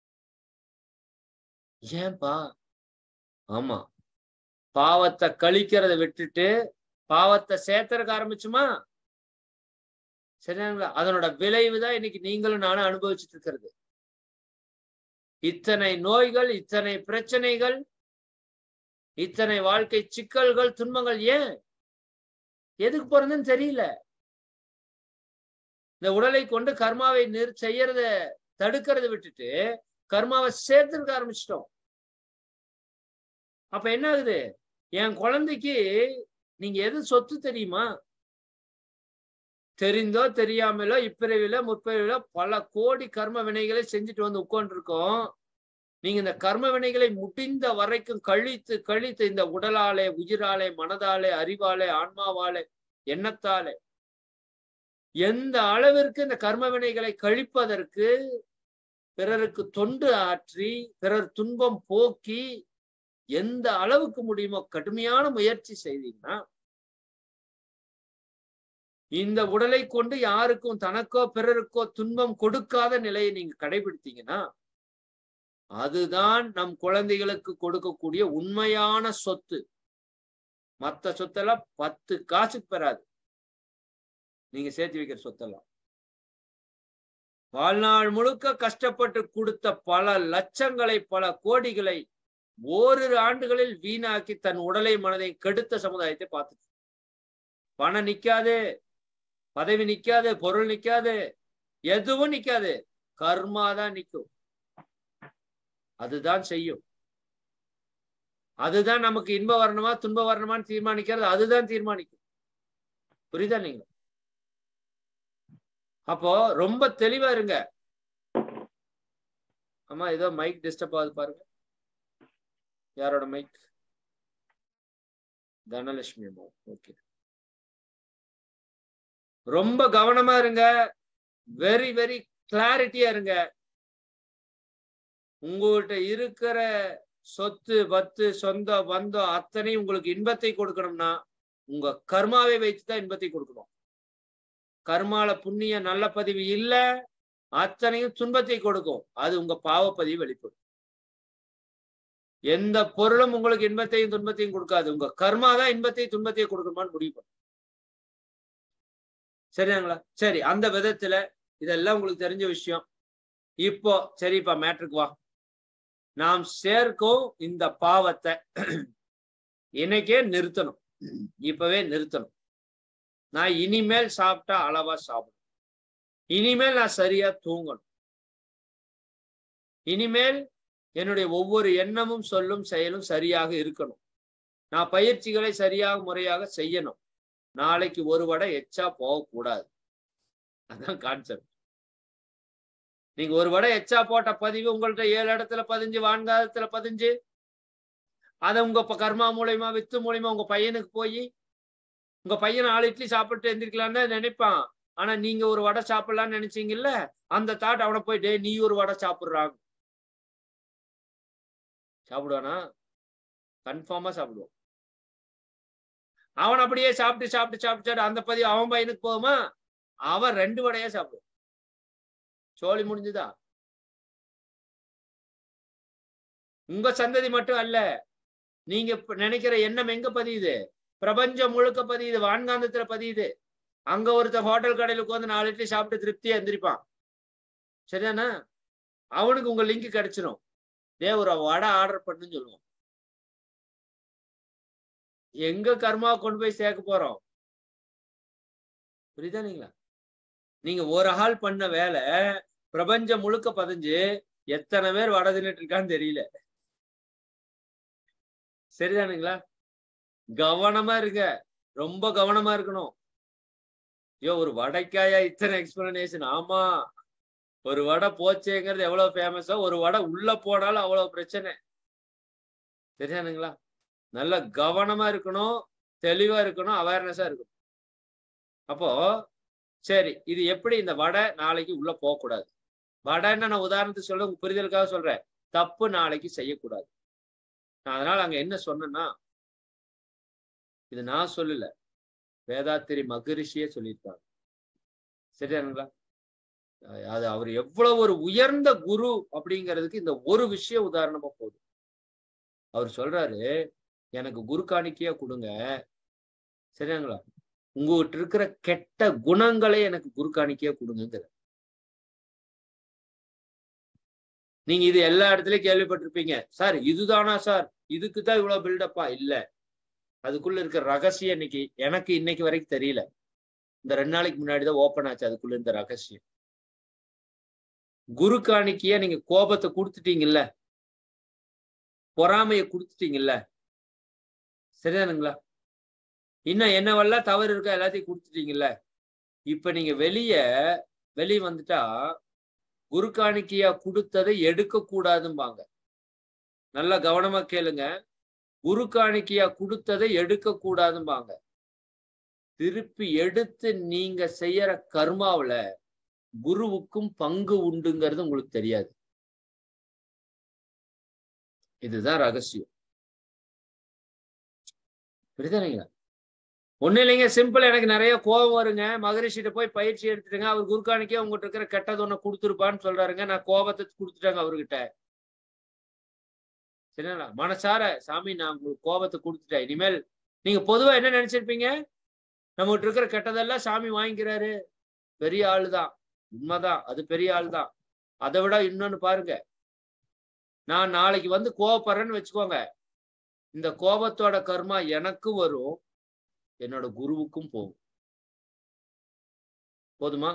ஏன்பா ஆமா பாவத்தை கழிக்கிறத விட்டுட்டு பாவத்தை சேர்த்தறக்க ஆரம்பிச்சுமா சரிங்களா அதனோட விளைவுதான் இன்னைக்கு நீங்களும் நானும் அனுபவிச்சுட்டு இருக்கிறது இத்தனை நோய்கள் இத்தனை பிரச்சனைகள் இத்தனை வாழ்க்கை சிக்கல்கள் துன்பங்கள் ஏன் எதுக்கு பிறந்தன்னு தெரியல இந்த உடலை கொண்டு கர்மாவை நிறு செய்யறத தடுக்கிறத விட்டுட்டு கர்மாவை சேர்த்துருக்க ஆரம்பிச்சிட்டோம் அப்ப என்ன ஆகுது என் குழந்தைக்கு நீங்க எது சொத்து தெரியுமா தெரிந்தோ தெரியாமலோ இப்பிறவில முற்பிறவில பல கோடி கர்ம வினைகளை செஞ்சுட்டு வந்து உட்காந்துருக்கோம் நீங்க இந்த கர்ம வினைகளை முடிந்த வரைக்கும் கழித்து கழித்து இந்த உடலாலே உயிராலே மனதாலே அறிவாலே ஆன்மாவாலே எண்ணத்தாலே எந்த அளவிற்கு இந்த கர்ம வினைகளை கழிப்பதற்கு பிறருக்கு தொண்டு ஆற்றி பிறர் துன்பம் போக்கி எந்த அளவுக்கு முடியுமோ கடுமையான முயற்சி செய்தீங்கன்னா இந்த உடலை கொண்டு யாருக்கும் தனக்கோ பிறருக்கோ துன்பம் கொடுக்காத நிலையை நீங்க கடைபிடித்தீங்கன்னா அதுதான் நம் குழந்தைகளுக்கு கொடுக்கக்கூடிய உண்மையான சொத்து மத்த சொத்தெல்லாம் பத்து காசுக்கு பெறாது நீங்க சேர்த்து வைக்கிற சொத்தெல்லாம் வாழ்நாள் முழுக்க கஷ்டப்பட்டு கொடுத்த பல லட்சங்களை பல கோடிகளை ஓரிரு ஆண்டுகளில் வீணாக்கி தன் உடலை மனதை கெடுத்த சமுதாயத்தை பார்த்துட்டு பணம் நிக்காது பதவி நிக்காது பொருள் நிக்காது எதுவும் நிக்காது கர்மா தான் நிக்கும் அதுதான் செய்யும் அதுதான் நமக்கு இன்ப வரணுமா துன்ப வரணுமான்னு தீர்மானிக்கிறது அதுதான் தீர்மானிக்கும் புரியுதா நீங்க அப்போ ரொம்ப தெளிவா இருங்க ஆமா ஏதோ மைக் டிஸ்டர்ப் ஆகுது பாருங்க யாரோட மைக் தனலட்சுமி அம்மா ஓகே ரொம்ப கவனமா இருங்க வெரி வெரி கிளாரிட்டியா இருங்க உங்கள்கிட்ட இருக்கிற சொத்து பத்து சொந்த பந்தம் அத்தனையும் உங்களுக்கு இன்பத்தை கொடுக்கணும்னா உங்க கர்மாவை வைத்துதான் இன்பத்தை கொடுக்கணும் கர்மால புண்ணிய நல்ல பதிவு இல்ல அத்தனையும் துன்பத்தை கொடுக்கும் அது உங்க பாவப்பதிவு வெளிப்படும் எந்த பொருளும் உங்களுக்கு இன்பத்தையும் துன்பத்தையும் கொடுக்காது உங்க கர்மா தான் இன்பத்தையும் துன்பத்தையும் கொடுக்கணுமான்னு முடிவு பண்ணும் சரியாங்களா சரி அந்த விதத்துல இதெல்லாம் உங்களுக்கு தெரிஞ்ச விஷயம் இப்போ சரிப்பா மேட்ருக்கு வா நாம் சேர்க்கும் இந்த பாவத்தை இன்னைக்கே நிறுத்தணும் இப்பவே நிறுத்தணும் நான் இனிமேல் சாப்பிட்டா அளவா சாப்பிடணும் இனிமேல் நான் சரியா தூங்கணும் இனிமேல் என்னுடைய ஒவ்வொரு எண்ணமும் சொல்லும் செயலும் சரியாக இருக்கணும் நான் பயிற்சிகளை சரியாக முறையாக செய்யணும் நாளைக்கு ஒரு வடை எச்சா போகக்கூடாது அதான் கான்செப்ட் நீங்க ஒரு வடை எச்சா போட்ட பதிவு உங்கள்ட்ட ஏழு இடத்துல பதிஞ்சு வான்காலத்துல பதிஞ்சு அதை உங்க கர்மா மூலியமா வித்து மூலியமா உங்க பையனுக்கு போய் உங்க பையன் நாலு இட்லி சாப்பிட்டு எந்திரிக்கலான்னு தான் நினைப்பான் ஆனா நீங்க ஒரு வடை சாப்பிடலாம்னு நினைச்சீங்கல்ல அந்த தாட் அவனை போய் டே நீ ஒரு வடை சாப்பிடுறாங்க சாப்பிடுவானா கன்ஃபார்மா சாப்பிடுவான் அவன் அப்படியே சாப்பிட்டு சாப்பிட்டு சாப்பிட்டு அந்த பதிவு அவன் பையனுக்கு போகுமா அவன் ரெண்டு வடையா சாப்பிடுவான் சோழி முடிஞ்சுதா உங்க சந்ததி மட்டும் அல்ல நீங்க நினைக்கிற எண்ணம் எங்க பதியுது பிரபஞ்சம் முழுக்க பதியுது வான்காந்தத்துல பதியுது அங்க ஒருத்த ஹோட்டல் கடையில உட்காந்து நாலு இட்லி சாப்பிட்டு திருப்தியா எந்திரிப்பான் சரிதானா அவனுக்கு உங்க லிங்க் கிடைச்சிரும் டே ஒரு வடை ஆர்டர் பண்ணுன்னு சொல்லுவோம் எங்க கர்மா கொண்டு போய் சேர்க்க போறோம் புரியுதா நீங்களா நீங்க ஒரு ஆள் பண்ண வேலை பிரபஞ்சம் முழுக்க பதிஞ்சு எத்தனை பேர் வடை தின்னுட்டு இருக்கான்னு தெரியல சரிதானுங்களா கவனமா இருங்க ரொம்ப கவனமா இருக்கணும் ஐயோ ஒரு வடைக்காயா இத்தனை எக்ஸ்பிளனேஷன் ஆமா ஒரு வடை போச்சேங்கிறது எவ்வளவு ஃபேமஸா ஒரு வடை உள்ள போனாலும் அவ்வளவு பிரச்சனை சரியானுங்களா நல்ல கவனமா இருக்கணும் தெளிவா இருக்கணும் அவேர்னஸா இருக்கணும் அப்போ சரி இது எப்படி இந்த வடை நாளைக்கு உள்ள போகக்கூடாது வடைன்னு நான் உதாரணத்துக்கு சொல்ல உங்க புரிதலுக்காக சொல்றேன் தப்பு நாளைக்கு செய்யக்கூடாது நான் அதனால அங்க என்ன சொன்னேன்னா இது நான் சொல்லல வேதாத்திரி மகரிஷியே சொல்லியிருக்காங்க சரியானுங்களா அது அவர் எவ்வளவு ஒரு உயர்ந்த குரு அப்படிங்கிறதுக்கு இந்த ஒரு விஷயம் உதாரணமா போதும் அவர் சொல்றாரு எனக்கு குரு காணிக்கையா கொடுங்க சரியாங்களா உங்ககிட்ட இருக்கிற கெட்ட குணங்களே எனக்கு குரு காணிக்கையா கொடுங்கிற நீங்க இது எல்லா இடத்துலயும் கேள்விப்பட்டிருப்பீங்க சார் இதுதானா சார் இதுக்கு தான் இவ்வளவு பில்டப்பா இல்ல அதுக்குள்ள இருக்கிற ரகசியம் இன்னைக்கு எனக்கு இன்னைக்கு வரைக்கும் தெரியல இந்த ரெண்டு நாளைக்கு முன்னாடிதான் ஓப்பன் ஆச்சு அதுக்குள்ள இந்த ரகசியம் குரு காணிக்கைய நீங்க கோபத்தை கொடுத்துட்டீங்கல்ல பொறாமைய கொடுத்துட்டீங்கல்ல சரிதானுங்களா இன்னும் என்னவெல்லாம் தவறு இருக்கா எல்லாத்தையும் கொடுத்துட்டீங்கல்ல இப்ப நீங்க வெளிய வெளிய வந்துட்டா குரு காணிக்கையா கொடுத்ததை எடுக்க கூடாதும்பாங்க நல்லா கவனமா கேளுங்க குரு காணிக்கையா கொடுத்ததை எடுக்க கூடாதும்பாங்க திருப்பி எடுத்து நீங்க செய்யற கர்மாவுல குருவுக்கும் பங்கு உண்டுங்கிறது உங்களுக்கு தெரியாது இதுதான் ரகசியம் புரியுதுங்களா ஒண்ணு இல்லைங்க சிம்பிள் எனக்கு நிறைய கோபம் வருங்க மகரிஷிட்ட போய் பயிற்சி எடுத்துட்டுங்க அவர் குருக்கானிக்கே உங்ககிட்ட இருக்கிற கெட்டது ஒண்ணு கொடுத்துருப்பான்னு சொல்றாருங்க நான் கோபத்தை கொடுத்துட்டாங்க அவர்கிட்ட சரிங்களா மனசார சாமி நான் உங்களுக்கு கோபத்தை கொடுத்துட்டேன் இனிமேல் நீங்க பொதுவா என்ன நினைச்சிருப்பீங்க நம்மகிட்ட இருக்கிற கெட்டதெல்லாம் சாமி வாங்கிக்கிறாரு பெரிய ஆளு தான் உண்மைதான் அது பெரிய ஆள் தான் அதை விட இன்னொன்னு பாருங்க நான் நாளைக்கு வந்து கோவப்படுறேன்னு வச்சுக்கோங்க இந்த கோபத்தோட கர்மா எனக்கும் வரும் என்னோட குருவுக்கும் போகும் போதுமா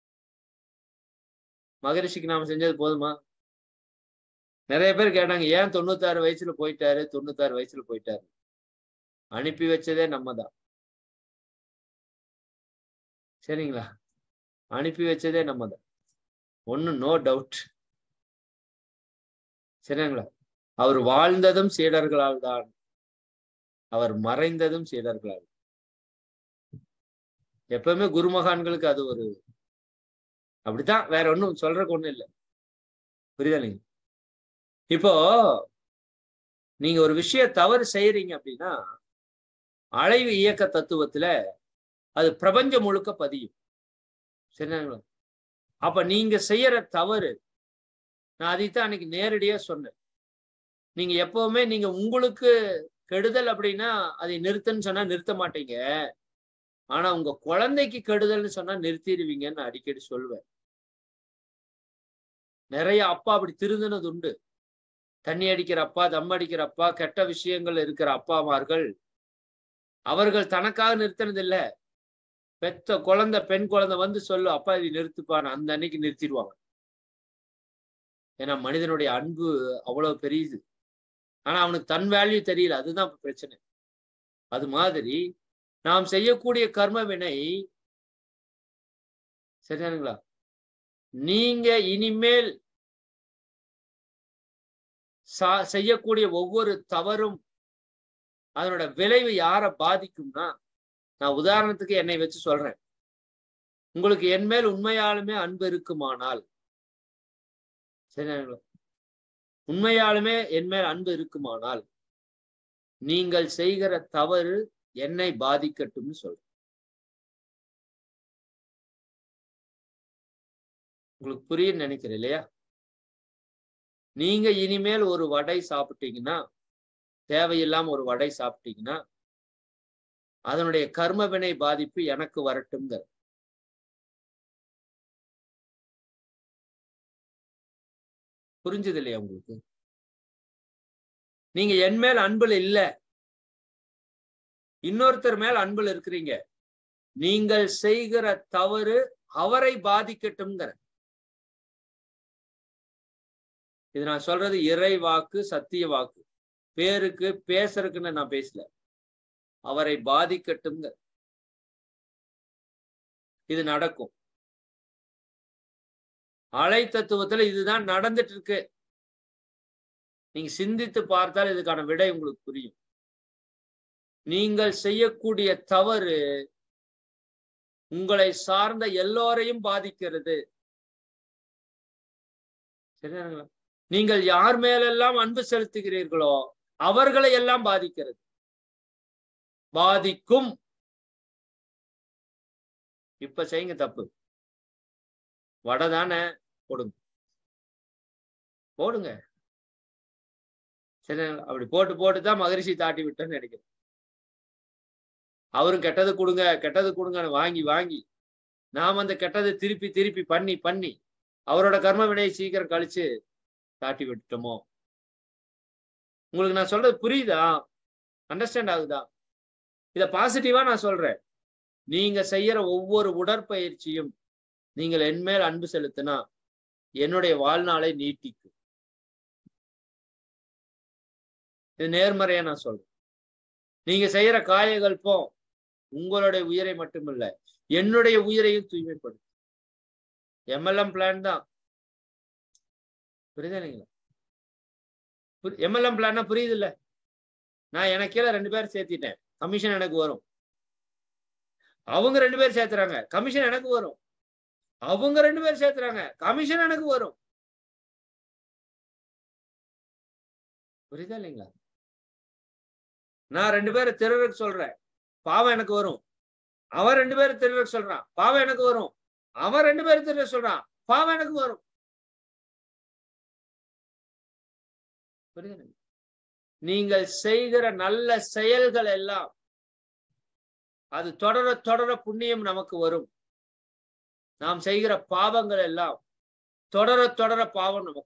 மகரிஷிக்கு நாம செஞ்சது போதுமா நிறைய பேர் கேட்டாங்க ஏன் தொண்ணூத்தாறு வயசுல போயிட்டாரு தொண்ணூத்தாறு வயசுல போயிட்டாரு அனுப்பி வச்சதே நம்ம தான் சரிங்களா அனுப்பி வச்சதே நம்ம தான் ஒன்னும் நோ டவுட் சரிங்களா அவர் வாழ்ந்ததும் சீடர்களால் தான் அவர் மறைந்ததும் சீடர்களால் எப்பவுமே குருமகான்களுக்கு அது ஒரு அப்படித்தான் வேற ஒண்ணும் சொல்றதுக்கு ஒண்ணும் இல்லை புரியுதா நீங்க இப்போ நீங்க ஒரு விஷய தவறு செய்யறீங்க அப்படின்னா அலைவு இயக்க தத்துவத்துல அது பிரபஞ்சம் முழுக்க பதியும் சரிங்களா அப்ப நீங்க செய்யற தவறு நான் அதைத்தான் அன்னைக்கு நேரடியா சொன்னேன் நீங்க எப்பவுமே நீங்க உங்களுக்கு கெடுதல் அப்படின்னா அதை நிறுத்துன்னு சொன்னா நிறுத்த மாட்டீங்க ஆனா உங்க குழந்தைக்கு கெடுதல்னு சொன்னா நிறுத்திடுவீங்கன்னு அடிக்கடி சொல்லுவேன் நிறைய அப்பா அப்படி திருந்தினது உண்டு தண்ணி அடிக்கிற அப்பா தம் அடிக்கிற அப்பா கெட்ட விஷயங்கள் இருக்கிற அப்பாமார்கள் அவர்கள் தனக்காக நிறுத்தினது இல்ல பெத்த குழந்தை பெண் குழந்தை வந்து சொல்லு அப்பா இது நிறுத்துப்பான்னு அந்த அன்னைக்கு நிறுத்திடுவாங்க ஏன்னா மனிதனுடைய அன்பு அவ்வளவு பெரியது ஆனா அவனுக்கு தன் வேல்யூ தெரியல அதுதான் இப்ப பிரச்சனை அது மாதிரி நாம் செய்யக்கூடிய கர்ம வினை சரிதானுங்களா நீங்க இனிமேல் சா- செய்யக்கூடிய ஒவ்வொரு தவறும் அதனோட விளைவு யாரை பாதிக்கும்னா நான் உதாரணத்துக்கு என்னை வச்சு சொல்றேன் உங்களுக்கு என் மேல் உண்மையாலுமே அன்பு இருக்குமானால் சரிங்களா உண்மையாலுமே என் மேல் அன்பு இருக்குமானால் நீங்கள் செய்கிற தவறு என்னை பாதிக்கட்டும்னு சொல்றேன் உங்களுக்கு புரியுன்னு நினைக்கிறேன் இல்லையா நீங்க இனிமேல் ஒரு வடை சாப்பிட்டீங்கன்னா தேவையில்லாம ஒரு வடை சாப்பிட்டீங்கன்னா அதனுடைய கர்ம வினை பாதிப்பு எனக்கு வரட்டுங்க புரிஞ்சது இல்லையா உங்களுக்கு நீங்க என் மேல் அன்புல இல்ல இன்னொருத்தர் மேல் அன்புல இருக்கிறீங்க நீங்கள் செய்கிற தவறு அவரை பாதிக்கட்டும்ங்கிற இது நான் சொல்றது இறை வாக்கு சத்திய வாக்கு பேருக்கு பேசுறதுக்குன்னு நான் பேசல அவரை பாதிக்கட்டும்ங்க இது நடக்கும் அலை தத்துவத்துல இதுதான் நடந்துட்டு இருக்கு நீங்க சிந்தித்து பார்த்தால் இதுக்கான விடை உங்களுக்கு புரியும் நீங்கள் செய்யக்கூடிய தவறு உங்களை சார்ந்த எல்லோரையும் பாதிக்கிறது சரிதானுங்களா நீங்கள் யார் மேலெல்லாம் அன்பு செலுத்துகிறீர்களோ அவர்களை எல்லாம் பாதிக்கிறது பாதிக்கும் இப்ப செய்யுங்க தப்பு வடை தானே போடுங்க போடுங்க சரி அப்படி போட்டு போட்டு தான் மகரிஷி தாட்டி விட்டேன்னு நினைக்கிறேன் அவரும் கெட்டது கொடுங்க கெட்டது கொடுங்கன்னு வாங்கி வாங்கி நாம் அந்த கெட்டதை திருப்பி திருப்பி பண்ணி பண்ணி அவரோட கர்ம வினையை சீக்கிரம் கழிச்சு தாட்டி விட்டுட்டோமோ உங்களுக்கு நான் சொல்றது புரியுதா அண்டர்ஸ்டாண்ட் ஆகுதா இத பாசிட்டிவா நான் சொல்றேன் நீங்க செய்யற ஒவ்வொரு உடற்பயிற்சியும் நீங்கள் என்மேல் அன்பு செலுத்தினா என்னுடைய வாழ்நாளை நீட்டிக்கும் இது நேர்மறையா நான் சொல்றேன் நீங்க செய்யற காயகல்பம் உங்களுடைய உயிரை மட்டுமில்ல என்னுடைய உயிரையும் தூய்மைப்படுத்தும் எம்எல்எம் பிளான் தான் புரியுதா இல்லைங்களா எம்எல்எம் பிளான்னா புரியுது இல்ல நான் எனக்கு கீழே ரெண்டு பேரும் சேர்த்திட்டேன் கமிஷன் எனக்கு வரும் அவங்க ரெண்டு பேர் சேர்த்துறாங்க கமிஷன் எனக்கு வரும் அவங்க ரெண்டு பேர் சேர்த்துறாங்க கமிஷன் எனக்கு வரும் புரியுதா இல்லைங்களா நான் ரெண்டு பேரை திருடருக்கு சொல்றேன் பாவம் எனக்கு வரும் அவன் ரெண்டு பேரும் திருடருக்கு சொல்றான் பாவம் எனக்கு வரும் அவன் ரெண்டு பேரும் திருட சொல்றான் பாவம் எனக்கு வரும் புரியுது நீங்கள் செய்கிற நல்ல செயல்கள் எல்லாம் அது தொடர தொடர புண்ணியம் நமக்கு வரும் நாம் செய்கிற பாவங்கள் எல்லாம் தொடர தொடர பாவம் நமக்கு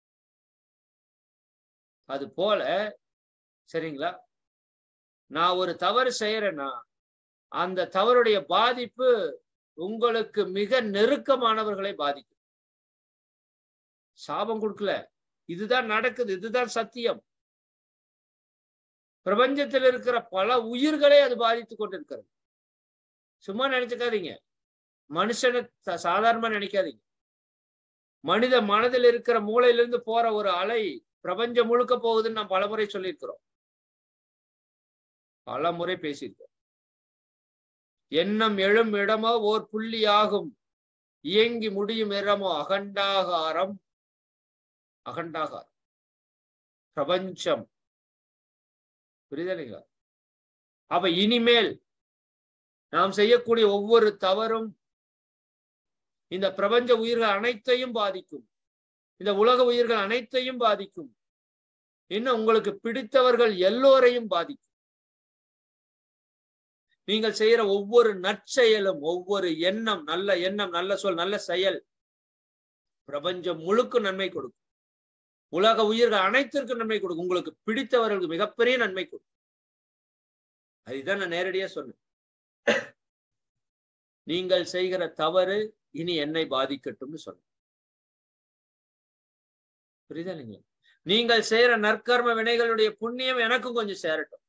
அது போல சரிங்களா நான் ஒரு தவறு செய்யறேன்னா அந்த தவறுடைய பாதிப்பு உங்களுக்கு மிக நெருக்கமானவர்களை பாதிக்கும் சாபம் கொடுக்கல இதுதான் நடக்குது இதுதான் சத்தியம் பிரபஞ்சத்தில் இருக்கிற பல உயிர்களை அது பாதித்து கொண்டிருக்கிறது சும்மா நினைச்சுக்காதீங்க மனுஷனை சாதாரணமா நினைக்காதீங்க மனித மனதில் இருக்கிற மூளையிலிருந்து போற ஒரு அலை பிரபஞ்சம் முழுக்க போகுதுன்னு நான் பலமுறை சொல்லியிருக்கிறோம் பல முறை பேசியிருக்கோம் எண்ணம் எழும் இடமோ ஓர் புள்ளியாகும் இயங்கி முடியும் இடமோ அகண்டாகாரம் அகண்டாகாரம் பிரபஞ்சம் புரியுதா இல்லைங்களா அப்ப இனிமேல் நாம் செய்யக்கூடிய ஒவ்வொரு தவறும் இந்த பிரபஞ்ச உயிர்கள் அனைத்தையும் பாதிக்கும் இந்த உலக உயிர்கள் அனைத்தையும் பாதிக்கும் இன்னும் உங்களுக்கு பிடித்தவர்கள் எல்லோரையும் பாதிக்கும் நீங்கள் செய்யற ஒவ்வொரு நற்செயலும் ஒவ்வொரு எண்ணம் நல்ல எண்ணம் நல்ல சொல் நல்ல செயல் பிரபஞ்சம் முழுக்க நன்மை கொடுக்கும் உலக உயிர்கள் அனைத்திற்கும் நன்மை கொடுக்கும் உங்களுக்கு பிடித்தவர்களுக்கு மிகப்பெரிய நன்மை கொடுக்கும் அதுதான் நான் நேரடியா சொன்னேன் நீங்கள் செய்கிற தவறு இனி என்னை பாதிக்கட்டும்னு சொன்னேன் புரியுதா இல்லைங்களா நீங்கள் செய்யற நற்கர்ம வினைகளுடைய புண்ணியம் எனக்கும் கொஞ்சம் சேரட்டும்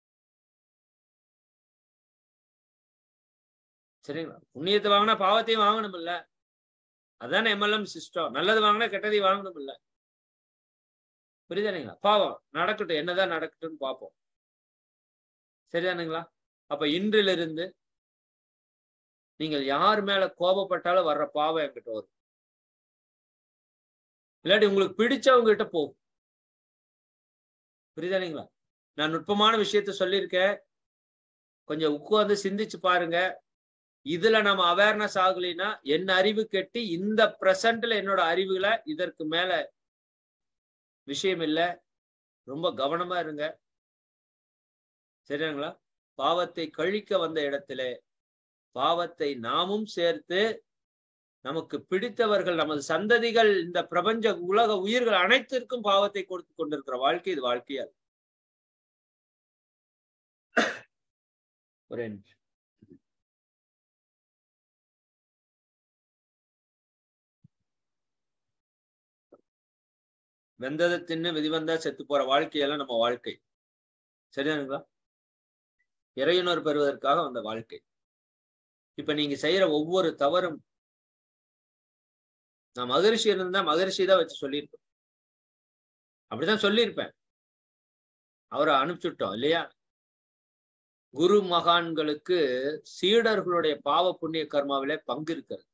சரிங்களா புண்ணியத்தை வாங்கினா பாவத்தையும் வாங்கணும் இல்ல அதானே எம்எல்எம் சிஸ்டம் நல்லது வாங்கினா கெட்டதையும் வாங்கணும் இல்ல புரியுதானுங்களா பாவம் நடக்கட்டும் என்னதான் நடக்கட்டும்னு பார்ப்போம் சரிதானுங்களா அப்ப இன்றிலிருந்து நீங்கள் யார் மேல கோபப்பட்டாலும் வர்ற பாவம் என்கிட்ட வரும் இல்லாட்டி உங்களுக்கு பிடிச்சவங்க கிட்ட போகும் புரியுதானுங்களா நான் நுட்பமான விஷயத்த சொல்லியிருக்கேன் கொஞ்சம் உட்கார்ந்து சிந்திச்சு பாருங்க இதுல நம்ம அவேர்னஸ் ஆகலைன்னா என்ன அறிவு கெட்டி இந்த பிரசன்ட்ல என்னோட அறிவுகளை இதற்கு மேல விஷயம் இல்லை ரொம்ப கவனமா இருங்க சரிங்களா பாவத்தை கழிக்க வந்த இடத்துல பாவத்தை நாமும் சேர்த்து நமக்கு பிடித்தவர்கள் நமது சந்ததிகள் இந்த பிரபஞ்ச உலக உயிர்கள் அனைத்திற்கும் பாவத்தை கொடுத்து கொண்டிருக்கிற வாழ்க்கை இது வாழ்க்கையா ஒரே நிமிஷம் வெந்ததை தின்னு விதிவந்தா செத்து போற வாழ்க்கையெல்லாம் நம்ம வாழ்க்கை சரிதானுங்களா இறையுணர் பெறுவதற்காக வந்த வாழ்க்கை இப்ப நீங்க செய்யற ஒவ்வொரு தவறும் நான் மகரிஷி இருந்தா மகரிஷி தான் வச்சு சொல்லியிருப்பேன் அப்படிதான் சொல்லியிருப்பேன் அவரை அனுப்பிச்சுட்டோம் இல்லையா குரு மகான்களுக்கு சீடர்களுடைய பாவ புண்ணிய கர்மாவிலே பங்கு இருக்கிறது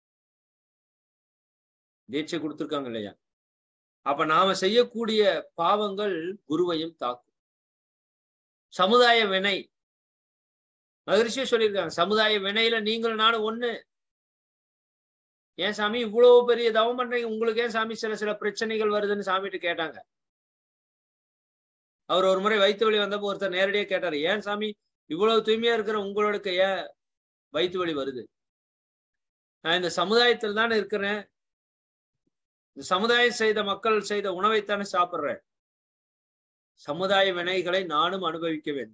தீட்சை கொடுத்துருக்காங்க இல்லையா அப்ப நாம செய்யக்கூடிய பாவங்கள் குருவையும் தாக்கும் சமுதாய வினை மகிழ்ச்சியா சொல்லியிருக்காங்க சமுதாய வினையில நீங்களும் நானும் ஒண்ணு ஏன் சாமி இவ்வளவு பெரிய தவம் பண்றீங்க உங்களுக்கு ஏன் சாமி சில சில பிரச்சனைகள் வருதுன்னு சாமிகிட்ட கேட்டாங்க அவர் ஒரு முறை வயிற்று வலி வந்தப்போ ஒருத்தர் நேரடியா கேட்டாரு ஏன் சாமி இவ்வளவு தூய்மையா இருக்கிற உங்களுக்கு ஏன் வயிற்று வலி வருது நான் இந்த சமுதாயத்தில் தானே இருக்கிறேன் இந்த சமுதாயம் செய்த மக்கள் செய்த உணவைத்தானே சாப்பிடுறேன் சமுதாய வினைகளை நானும் அனுபவிக்க வேண்டும்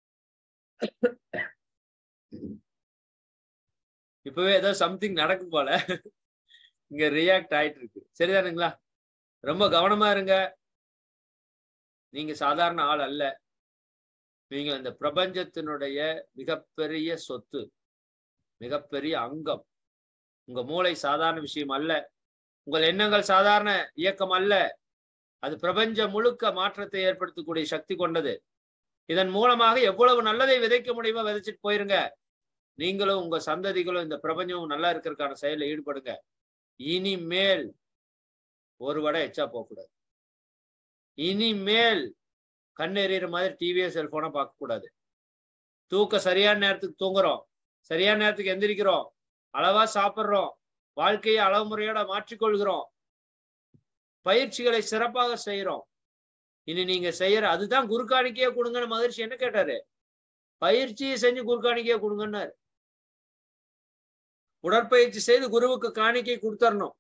இப்பவே ஏதோ சம்திங் நடக்கும் போல இங்க ரியாக்ட் ஆயிட்டு இருக்கு சரிதானுங்களா ரொம்ப கவனமா இருங்க நீங்க சாதாரண ஆள் அல்ல நீங்க இந்த பிரபஞ்சத்தினுடைய மிகப்பெரிய சொத்து மிகப்பெரிய அங்கம் உங்க மூளை சாதாரண விஷயம் அல்ல உங்கள் எண்ணங்கள் சாதாரண இயக்கம் அல்ல அது பிரபஞ்சம் முழுக்க மாற்றத்தை ஏற்படுத்தக்கூடிய சக்தி கொண்டது இதன் மூலமாக எவ்வளவு நல்லதை விதைக்க முடியுமோ விதைச்சிட்டு போயிருங்க நீங்களும் உங்க சந்ததிகளும் இந்த பிரபஞ்சமும் நல்லா இருக்கிறதுக்கான செயலில் ஈடுபடுங்க இனிமேல் ஒரு வடை எச்சா போகக்கூடாது இனிமேல் கண் எறிகிற மாதிரி டிவியோ செல்போனை பார்க்க கூடாது தூக்க சரியான நேரத்துக்கு தூங்குறோம் சரியான நேரத்துக்கு எந்திரிக்கிறோம் அளவா சாப்பிட்றோம் வாழ்க்கையை அளவு முறையோட மாற்றிக்கொள்கிறோம் பயிற்சிகளை சிறப்பாக செய்யறோம் இனி நீங்க செய்யற அதுதான் குருக்காணிக்கையே கொடுங்கன்னு மகிழ்ச்சி என்ன கேட்டாரு பயிற்சியை செஞ்சு குருக்காணிக்கையே கொடுங்கன்னாரு உடற்பயிற்சி செய்து குருவுக்கு காணிக்கை கொடுத்தரணும்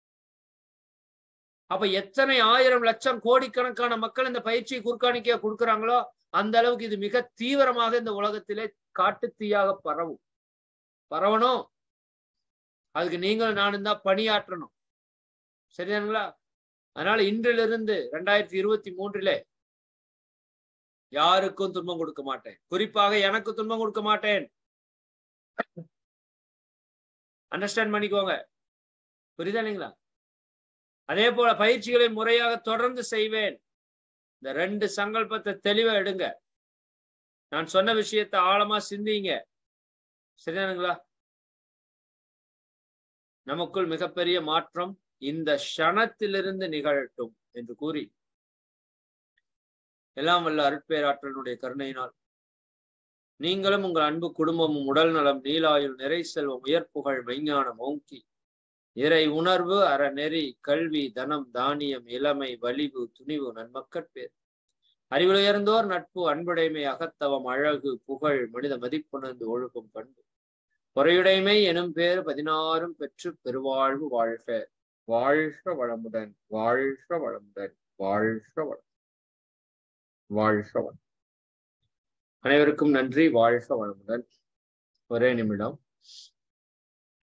அப்ப எத்தனை ஆயிரம் லட்சம் கோடிக்கணக்கான மக்கள் இந்த பயிற்சியை குறுக்காணிக்கையா கொடுக்குறாங்களோ அந்த அளவுக்கு இது மிக தீவிரமாக இந்த உலகத்திலே காட்டுத்தீயாக பரவும் பரவணும் அதுக்கு நீங்களும் நானும் தான் பணியாற்றணும் சரிதானுங்களா அதனால இன்றிலிருந்து ரெண்டாயிரத்தி இருபத்தி மூன்றிலே யாருக்கும் துன்பம் கொடுக்க மாட்டேன் குறிப்பாக எனக்கு துன்பம் கொடுக்க மாட்டேன் அண்டர்ஸ்டாண்ட் பண்ணிக்கோங்க புரியுதா இல்லைங்களா அதே போல பயிற்சிகளை முறையாக தொடர்ந்து செய்வேன் இந்த ரெண்டு சங்கல்பத்தை தெளிவா எடுங்க நான் சொன்ன விஷயத்தை ஆழமா சிந்திங்க சரிதானுங்களா நமக்குள் மிகப்பெரிய மாற்றம் இந்த க்ஷணத்திலிருந்து நிகழட்டும் என்று கூறி எல்லாம் வல்ல அருட்பேராற்றனுடைய கருணையினால் நீங்களும் உங்கள் அன்பு குடும்பமும் உடல் நலம் நீலாயுள் நிறை செல்வம் உயர்ப்புகழ் மெய்ஞானம் ஓங்கி இறை உணர்வு அறநெறி கல்வி தனம் தானியம் இளமை வலிவு துணிவு நன்மக்கட்பேர் அறிவுயர்ந்தோர் நட்பு அன்புடைமை அகத்தவம் அழகு புகழ் மனித மதிப்புணர்ந்து ஒழுகும் பண்பு பொறையுடைமை எனும் பேர் பதினாறும் பெற்று பெருவாழ்வு வாழ்க வாழ்க வளமுடன் வாழ்க வளமுடன் வாழ்க வளம் வாழ்க வளம் அனைவருக்கும் நன்றி வாழ்க வளமுடன் ஒரே நிமிடம்